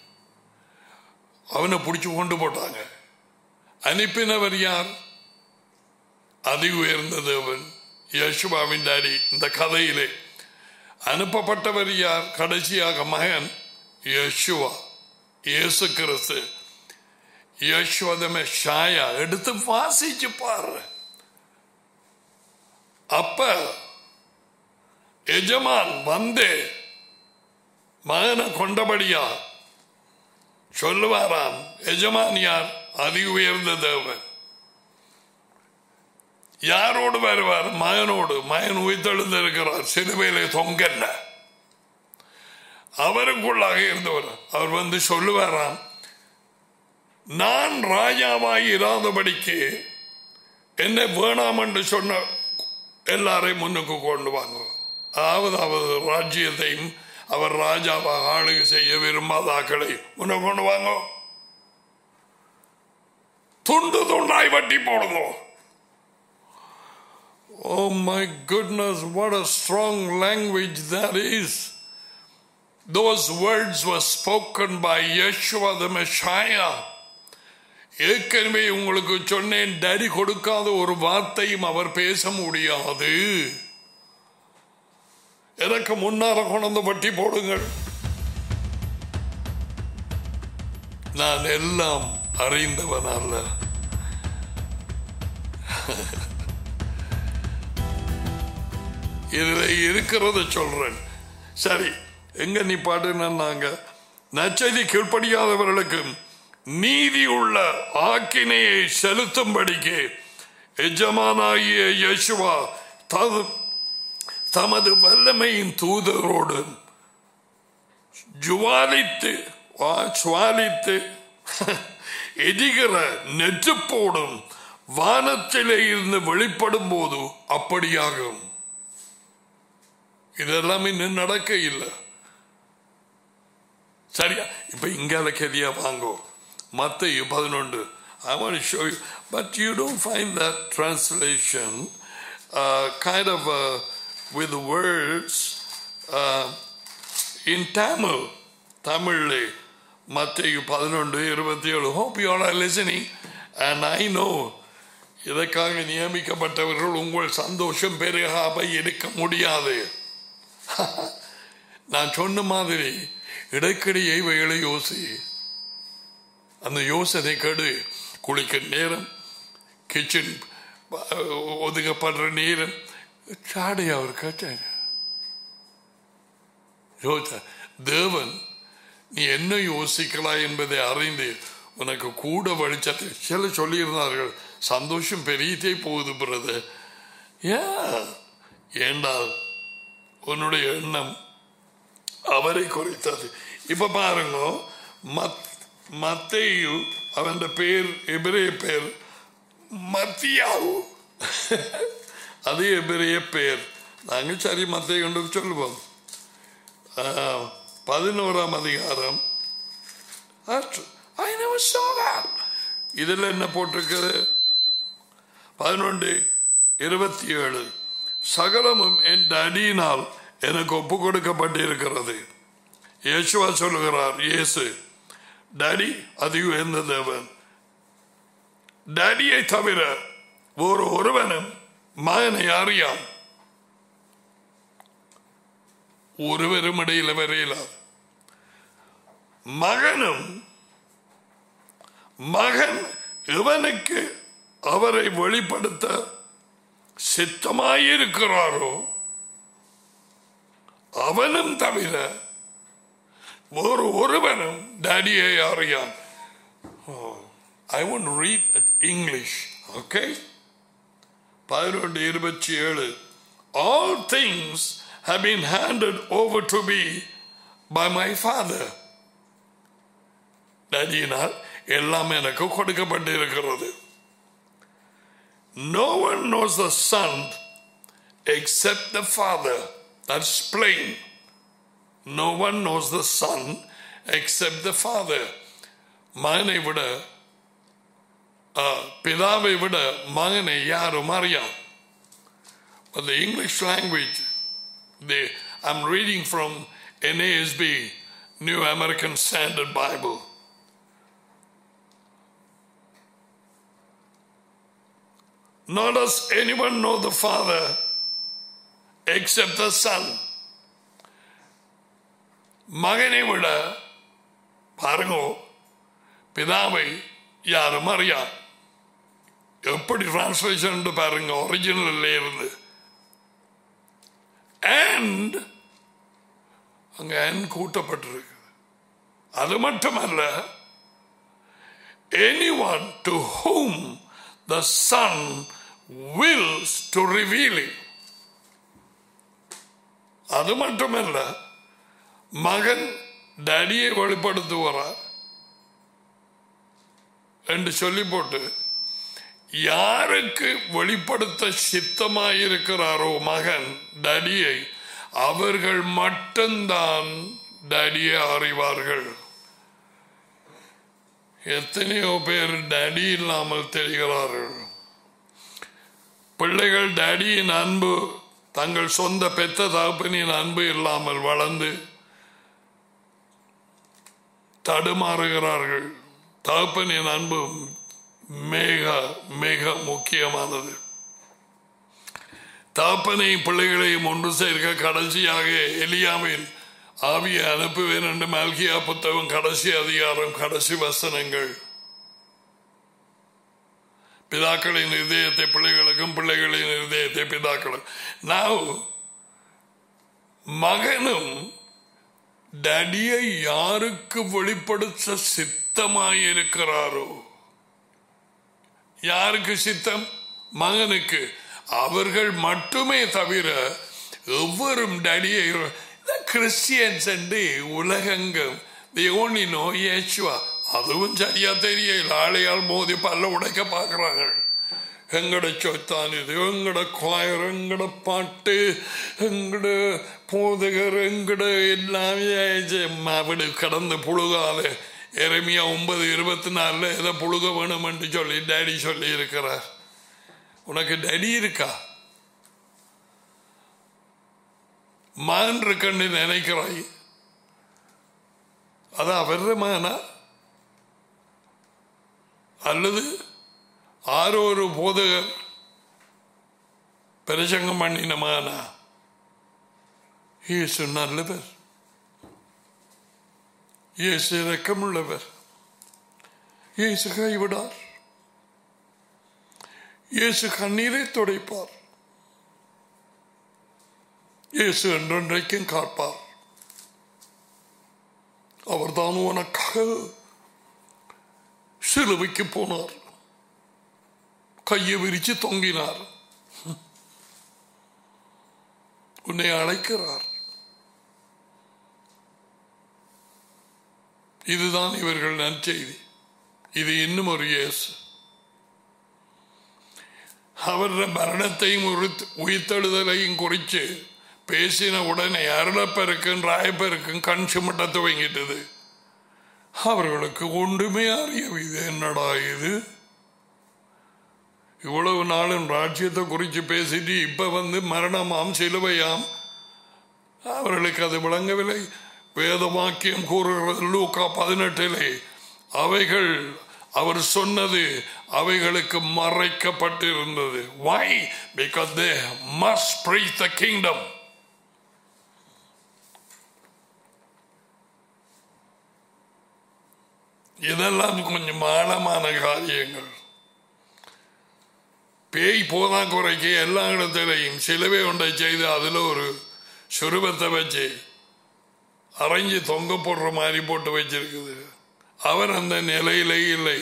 அவனை பிடிச்சு கொண்டு போட்டாங்க அனுப்பினவர் யார் அதி உயர்ந்த தேவன் யேசுவாவின் டாடி இந்த கதையிலே அனுப்பப்பட்டவர் யார் கடைசியாக மகன் யேசுவா இயேசு கிறிஸ்து யேசுவதமே ஷாயா எடுத்து வாசிச்சு பாரு அப்ப எஜமான் வந்து மகனை கொண்டபடியா சொல்லுவாராம் எஜமான் யார் அதி உயர்ந்த தேவன் யாரோடு வருவார் மகனோடு மகன் உயிர்த்தெழுந்து இருக்கிறார் சிலுவையிலே தொங்கல்ல அவருக்குள்ளாக இருந்தவர் அவர் வந்து சொல்லுவாராம் நான் ராஜாவாய் இராதபடிக்கு என்ன வேணாம் என்று சொன்ன எல்லாரையும் முன்னுக்கு கொண்டு வாங்க அதாவது அவர் ராஜ்யத்தையும் அவர் ராஜாவாக ஆளுகை செய்ய விரும்பாத ஆக்களை முன்ன கொண்டு வாங்க துண்டு துண்டாய் வட்டி போடுங்க Oh my goodness, what a strong language that is. Those words were spoken by Yeshua the Messiah. ஏற்கனவே உங்களுக்கு சொன்னேன் டேடி கொடுக்காத ஒரு வார்த்தையும் அவர் பேச முடியாது எனக்கு முன்னார கொண்டு வட்டி போடுங்கள் நான் எல்லாம் அறிந்தவன் அல்ல இதுல இருக்கிறத சொல்றேன் சரி எங்க நீ பாடுனாங்க நச்சதி கீழ்ப்படியாதவர்களுக்கு நீதி உள்ள ஆக்கினையை செலுத்தும்படிக்கு எஜமானாகிய யேசுவா தது தமது வல்லமையின் தூதரோடு ஜுவாலித்து வா- சுவாலித்து எரிகிற நெற்றுப்போடும் வானத்திலே இருந்து வெளிப்படும் போது அப்படியாகும் இதெல்லாம் இன்னும் நடக்க இல்லை சரியா இப்ப இங்கால கெதியா வாங்கோ மத்தையும் பதினொன்று I want to show you, but you don't find that translation uh, kind of uh, with the words uh, in Tamil, தமிழ்லே Matthew பதினொன்று இருபத்தி ஏழு hope you are listening and I know இதற்காக நியமிக்கப்பட்டவர்கள் உங்கள் சந்தோஷம் பெருகாம இருக்க முடியாது நான் சொன்ன மாதிரி இடைக்கடியை இவைகளை யோசி அந்த யோசனை கெடு குளிக்க நேரம் கிச்சன் ஒதுக்கப்படுற நேரம் சாடை அவர் கேட்டார் யோசிச்ச தேவன் நீ என்ன யோசிக்கலாம் என்பதை அறிந்து உனக்கு கூட வழிச்சத்தை சில சொல்லியிருந்தார்கள் சந்தோஷம் பெரியதே போகுது பிரதர் ஏன் ஏண்டால் உன்னுடைய எண்ணம் அவரை குறித்தது இப்ப பாருங்க மத் மத்தேயு அவன் பேர் எபிரே பேர் மத்தியாவு அது எபிரே பேர் நாங்கள் சரி மத்திய கொண்டு சொல்லுவோம் ஆஹ், பதினோராம் அதிகாரம் I never saw that. இதில் என்ன போட்டிருக்கிறது பதினொன்று இருபத்தி ஏழு சகலமும் என் அடியினால் எனக்கு ஒப்பு கொடுக்கப்பட்டிருக்கிறது இயேசுவா சொல்லுகிறார் இயேசு டாடி அது உயர்ந்த தேவன் டாடியை தவிர ஒரு ஒருவனும் மகனை அறியான் ஒருவரும் இடையில வரையிலாது மகனும் மகன் இவனுக்கு அவரை வெளிப்படுத்த சித்தமாயிருக்கிறாரோ அவனும் தவிர ஒரு ஒருவனும் டாடியை அறியான் I won't read English okay பதினொன்று இருபத்தி ஏழு all things have been handed over to me by my father நதியினால் எல்லாம் எனக்கு கொடுக்கப்பட்டிருக்கிறது No one knows the Son except the Father. That's plain. No one knows the Son except the Father. மகனை விட ஆ, பிதாவை விட மகனை யாரும் அறியாம் But the English language, they, I'm reading from NASB, New American Standard Bible. Nor does anyone know the Father except the Son. மகனை விட பாருங்க பிதாவை யாரும் அறியா எப்படி டிரான்ஸ்லேஷன் பாருங்க ஒரிஜினல்ல இருந்து அண்ட் அங்க அண்ட் கூட்டப்பட்டிருக்கு அது மட்டுமல்ல anyone to whom the Son wills to reveal it. அது மட்டுமல்ல மகன் டடியை வெளிப்படுத்துவார் என்று சொல்லி போட்டு யாருக்கு வெளிப்படுத்த சித்தமாயிருக்கிறாரோ மகன் டடியை அவர்கள் மட்டும்தான் டடியை அறிவார்கள் எத்தனையோ பேர் டேடி இல்லாமல் தெரிகிறார்கள் பிள்ளைகள் டேடியின் அன்பு தங்கள் சொந்த பெத்த தகப்பனின் அன்பு இல்லாமல் வளர்ந்து தடுமாறுகிறார்கள் தகப்பனின் அன்பு மிக மிக முக்கியமானது தகப்பனையும் பிள்ளைகளையும் ஒன்று சேர்க்க கடைசியாக எலியாவின் ஆவியை அனுப்புவேன் என்று மல்கியா புத்தகம் கடைசி அதிகாரம் கடைசி வசனங்கள் பிதாக்களின் இதயத்தை பிள்ளைகளுக்கும் பிள்ளைகளின் இதயத்தை பிதாக்களும் நான் மகனும் டடியை யாருக்கு வெளிப்படுத்த சித்தமாயிருக்கிறாரோ யாருக்கு சித்தம் மகனுக்கு அவர்கள் மட்டுமே தவிர எவரும் டடியை இதை கிறிஸ்டியன்ஸ் என்று உலகெங்கும் தி ஓன்லி நோ இயேசுவா அதுவும் சரியா தெரியல ஆளையால் மோதி பல்ல உடைக்க பார்க்கறாங்க எங்கட சொத்தான் இது எங்கட குவாயர் எங்கட பாட்டு எங்கட போதகர் எங்கட எல்லாமே அப்படி கடந்து புழுகால எரமியா ஒன்பது இருபத்தி நாலுல எதை புழுக வேணும் என்று சொல்லி டேடி சொல்லி இருக்கிறார் உனக்கு டேடி இருக்கா மான் இருக்குன்னு நினைக்கிறாய் அது அவர மானா அல்லது ஆரோ ஒரு போதகர் பிரசங்கம் பண்ணினமானா இயேசு நல்லவர் இயேசு இரக்கமுள்ளவர் இயேசு கைவிடார் இயேசு கண்ணீரை துடைப்பார் இயேசு என்றென்றைக்கும் காப்பார் அவர்தான் உனக்காக சிலுவைக்கு போனார் கையை விரிச்சு தொங்கினார் உன்னை அழைக்கிறார் இதுதான் இவர்கள் நற்செய்தி இது இன்னும் ஒரு இயேசு அவருடைய மரணத்தையும் உயிர்த்த- உயிர்த்தெழுதலையும் குறித்து பேசின உடனே அருளப்பெருக்கும் ராயப்பெருக்கும் கண் சிமிட்ட துவங்கிட்டது அவர்களுக்கு ஒன்றுமே அறியவிது என்னடா இது இவ்வளவு நாளும் ராஜ்யத்தை குறித்து பேசிட்டு இப்ப வந்து மரணமாம் சிலுவையாம் அவர்களுக்கு அது விளங்கவில்லை வேத வாக்கியம் கூறுகிறது லூக்கா பதினெட்டிலே அவைகள் அவர் சொன்னது அவைகளுக்கு மறைக்கப்பட்டிருந்தது why because they must preach the kingdom இதெல்லாம் கொஞ்சம் ஆழமான காரியங்கள் பேய் போதா குறைக்கு எல்லா இடத்திலையும் சிலுவை ஒன்றை செய்து அதில் ஒரு சுரூபத்தை வச்சு அரைஞ்சு தொங்க போடுற மாதிரி போட்டு வச்சிருக்குது அவர் அந்த நிலையிலே இல்லை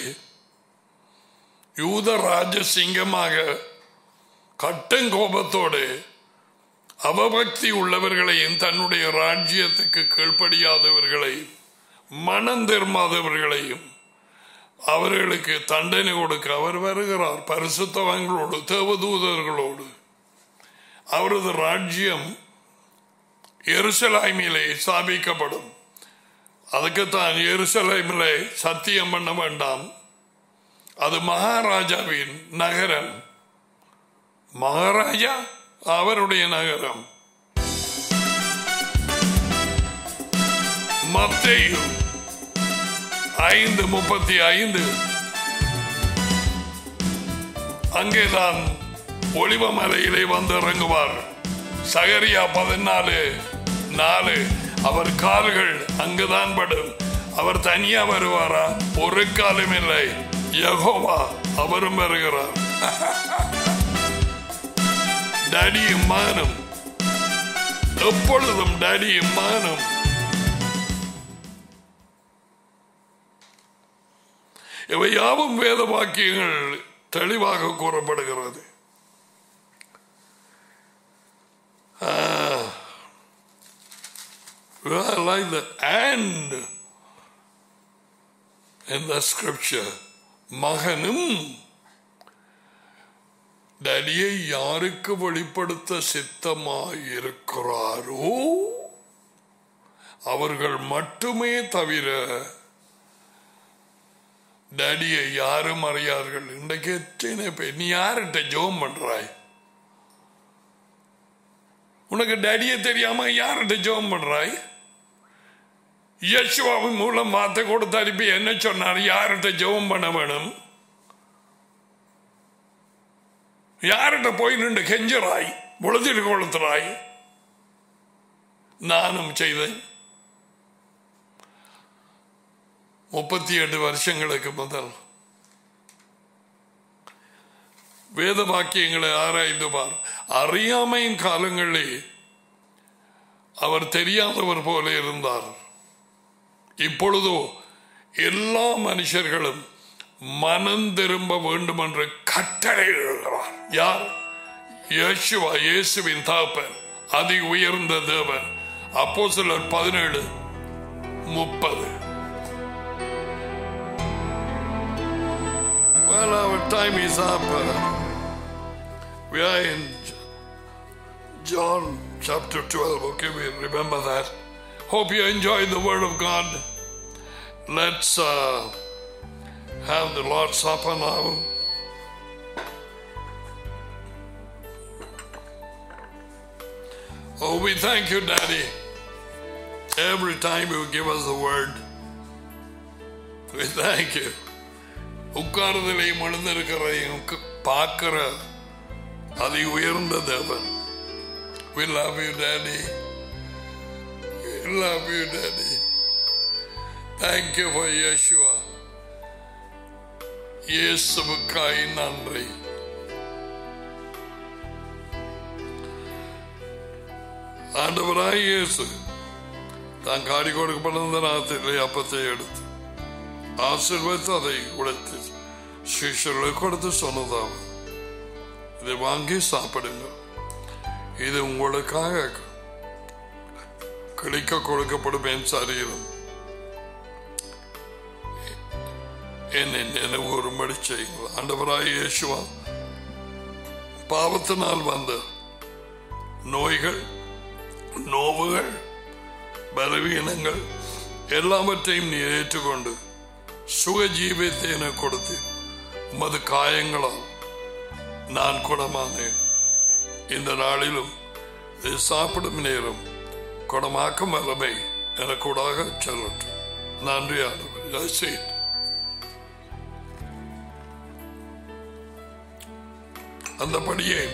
யூத ராஜ சிங்கமாக கட்டங்கோபத்தோடு அவபக்தி உள்ளவர்களையும் தன்னுடைய ராஜ்யத்துக்கு கீழ்ப்படியாதவர்களையும் மனம் திரும்பாதவர்களையும் அவர்களுக்கு தண்டனை கொடுக்க அவர் வருகிறார் பரிசுத்தவங்களோடு தேவதூதர்களோடு அவரது ராஜ்யம் எருசலாய்மிலே ஸ்தாபிக்கப்படும் அதுக்குத்தான் எருசலேமிலே சத்தியம் பண்ண வேண்டாம் அது மகாராஜாவின் நகரம் மகாராஜா அவருடைய நகரம் மத்தேயு ஐந்து முப்பத்தி ஐந்து அங்கேதான் ஒளிவ மலையிலே வந்து இறங்குவார் சகரியா பதினாலு நாலு அவர் கால்கள் அங்குதான் படும் அவர் தனியா வருவாரா ஒரு காலம் இல்லை யகோவா அவரும் வருகிறார் டேடியும் மகனும் எப்பொழுதும் டேடியும் மகனும் இவை யாவும் வேத வாக்கியங்கள் தெளிவாக கூறப்படுகிறது Ah. Well, I like that. And in the scripture, மகனும் டடியை யாருக்கு வெளிப்படுத்த சித்தமாயிருக்கிறாரோ அவர்கள் மட்டுமே தவிர டேடியை யாரும் அறியார்கள் இன்றைக்கு எத்தனை பேர் நீ யார்கிட்ட ஜோம் பண்றாய் உனக்கு டேடியை தெரியாம யார்கிட்ட ஜோம் பண்றாய் யசுவாவின் மூலம் வார்த்தை கொடுத்து அனுப்பி என்ன சொன்னார் யார்கிட்ட ஜெபம் பண்ண வேணும் யார்கிட்ட போய் நின்று கெஞ்சுறாய் உழுதிட்டு கொளுத்துறாய் நானும் செய்தேன் முப்பத்தி எட்டு வருஷங்களுக்கு முதல் வேத வாக்கியங்களை ஆராய்ந்து பார் அறியாமையின் காலங்களில் அவர் தெரியாதவர் போல இருந்தார் இப்பொழுதோ எல்லா மனுஷர்களும் மனம் திரும்ப வேண்டும் என்று கட்டளையிடுகிறார் யார் இயேசுவா இயேசுவின் தாப்பன் அதி உயர்ந்த தேவன் அப்போ சிலர் பதினேழு முப்பது Well, our time is up. We are in John chapter 12. Okay, we remember that. Hope you enjoyed the Word of God. Let's uh, have the Lord's Supper now. Oh, we thank you, Daddy. Every time you give us the Word, we thank you. உட்கார்தலையும் எழுந்திருக்கிறதையும் பார்க்கிற அதி உயர்ந்த தேவன் We love you, Daddy. We love you, Daddy. Thank you for Yeshua. இயேசுவுக்காய் நன்றி ஆண்டவராய் இயேசு தான் காடி கொடுக்கப்பட்ட ராத்திரிலே அப்பத்தை எடுத்து ஆசீர்வதித்து அதை உடைத்து சிஷர்களுக்கு கொடுத்து சொன்னதாகும் இதை வாங்கி சாப்பிடுங்க இது உங்களுக்காக கிளிக்க கொடுக்கப்படும் என் சரீரம் என்னை நினைவு வரும்படி செய்யுங்கள் ஆண்டவராய் இயேசுவா பாவத்தினால் வந்த நோய்கள் நோவுகள் பலவீனங்கள் எல்லாவற்றையும் நீ ஏற்றுக்கொண்டு சுக ஜீவியத்தை எனக்கு கொடுத்து உமது காயங்களால் நான் குணமானேன் இந்த நாளிலும் இது சாப்பிடும் நேரம் குணமாக்கும் வல்லமை எனக்கூடாக சொல்லட்டும் நன்றி ஆண்டவர் செய்து அந்தபடியே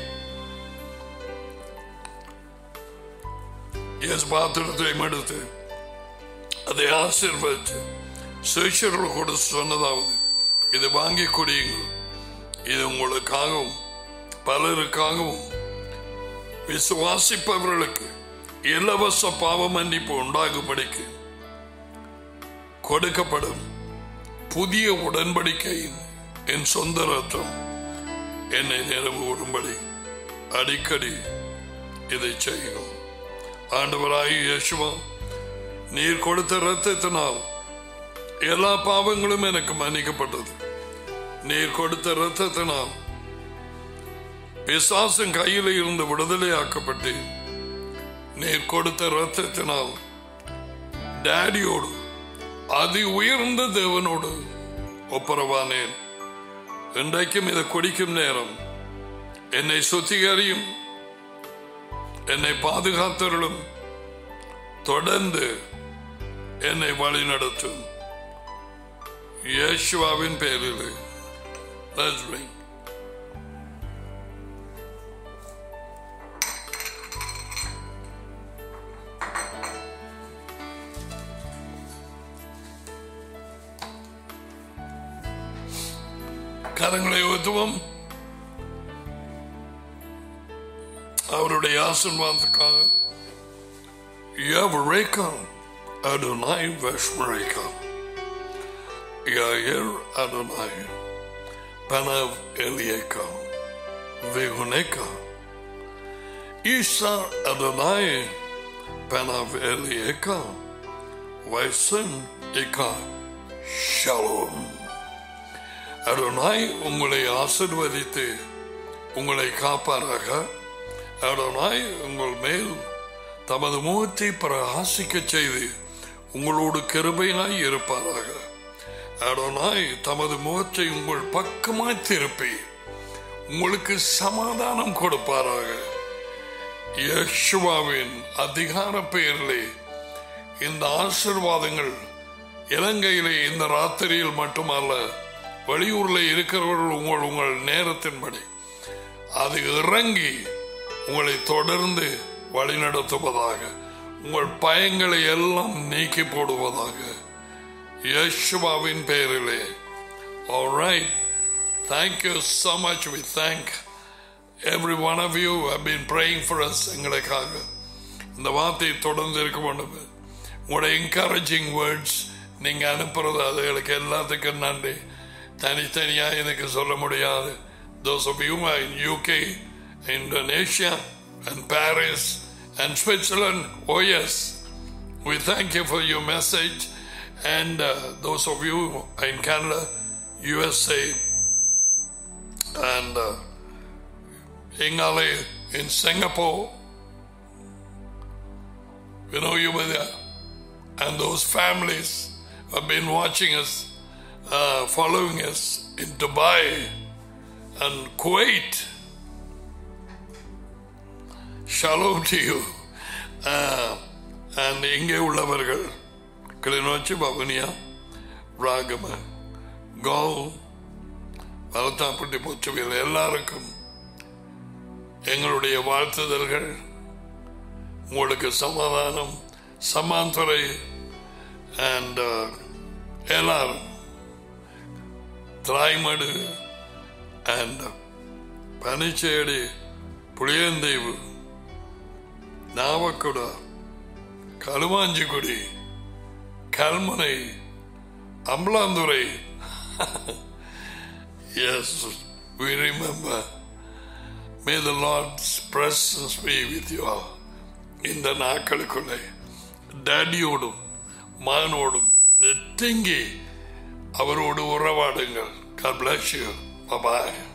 எஸ் பாத்திரத்தையும் எடுத்து அதை ஆசீர்வதித்து சிஷர்கள் கூட சொன்னதாவது இது வாங்கி குடியுங்கள் இது உங்களுக்காகவும் பலருக்காகவும் விசுவாசிப்பவர்களுக்கு இலவச பாவ மன்னிப்பு உண்டாகும்படிக்கு கொடுக்கப்படும் புதிய உடன்படிக்கையின் என் சொந்த ரத்தம் என்னை நினைவு வரும்படி அடிக்கடி இதை செய்யும் ஆண்டவராய் இயேசுவா நீர் கொடுத்த ரத்தத்தினால் எல்லா பாவங்களும் எனக்கு மன்னிக்கப்பட்டது நீர் கொடுத்த ரத்தத்தினால் பிசாசின் கையில் இருந்து விடுதலையாக்கப்பட்டு நீர் கொடுத்த ரத்தத்தினால் டேடியோடு அதி உயர்ந்த தேவனோடு ஒப்புரவானேன் இன்றைக்கும் இதை குடிக்கும் நேரம் என்னை சுத்திகரியும் என்னை பாதுகாத்தருளும் தொடர்ந்து என்னை வழிநடத்தும் இயேசுவாவின் பேரில் Let's drink. கரங்களை உயர்த்துவோம் அவருடைய ஆசீர்வாதத்துக்காக Yavareka Adonai Veshmareka Yair Adonai Panav Elieka Vihuneka Isa Adonai Panav Elieka Vaisim Eka Shalom அருணாய் உங்களை ஆசிர்வதித்து உங்களை காப்பாராக அருணாய் உங்கள் மேல் தமது முகத்தை பிரகாசிக்க செய்து உங்களோடு கிருபையாய் இருப்பாராக அருணாய் தமது முகத்தை உங்கள் பக்கமாய் திருப்பி உங்களுக்கு சமாதானம் கொடுப்பாராக யேசுவாவின் அதிகார பெயரிலே இந்த ஆசிர்வாதங்கள் இலங்கையிலே இந்த ராத்திரியில் மட்டுமல்ல வெளியூர்ல இருக்கிறவர்கள் உங்கள் உங்கள் நேரத்தின்படி அது இறங்கி உங்களை தொடர்ந்து வழிநடத்துவதாக உங்கள் பயங்களை எல்லாம் நீக்கி போடுவதாக யேசுவாவின் பெயரிலே All right. Thank you so much. We thank every one of you who have been praying for us. எங்களுக்காக இந்த வார்த்தை தொடர்ந்து இருக்க வேண்டும் உங்களுடைய என்கரேஜிங் வேர்ட்ஸ் நீங்க அனுப்புறது அதுகளுக்கு எல்லாத்துக்கும் நன்றி தனித்தனியா எனக்கு சொல்ல முடியாது those of you in UK, Indonesia, and Paris, and Switzerland. Oh, yes. We thank you for your message. And uh, those of you in Canada, USA, and uh, Ingale in Singapore, we know you were there. And those families have been watching us, uh, following us in Dubai and Kuwait. Shalom to you. Uh, and இங்கே உள்ளவர்கள் கிளிநொச்சி பவனியா ராகம கோல் வளத்தாப்பட்டி பொச்சுவியல் எல்லாருக்கும் எங்களுடைய வாழ்த்துதல்கள் உங்களுக்கு சமாதானம் Samanthurai and எல்லாரும் Thiraimadu and Panichady Puliyantheevu Navakkuda Kaluwanchikudy Kalmunai Ambalanthurai yes we remember may the lord's presence be with you all இந்த நாட்களுக்குள்ளே டேடியோடும் மகனோடும் நெருங்கி அவரோடு உறவாடுங்கள் God bless you. Bye bye.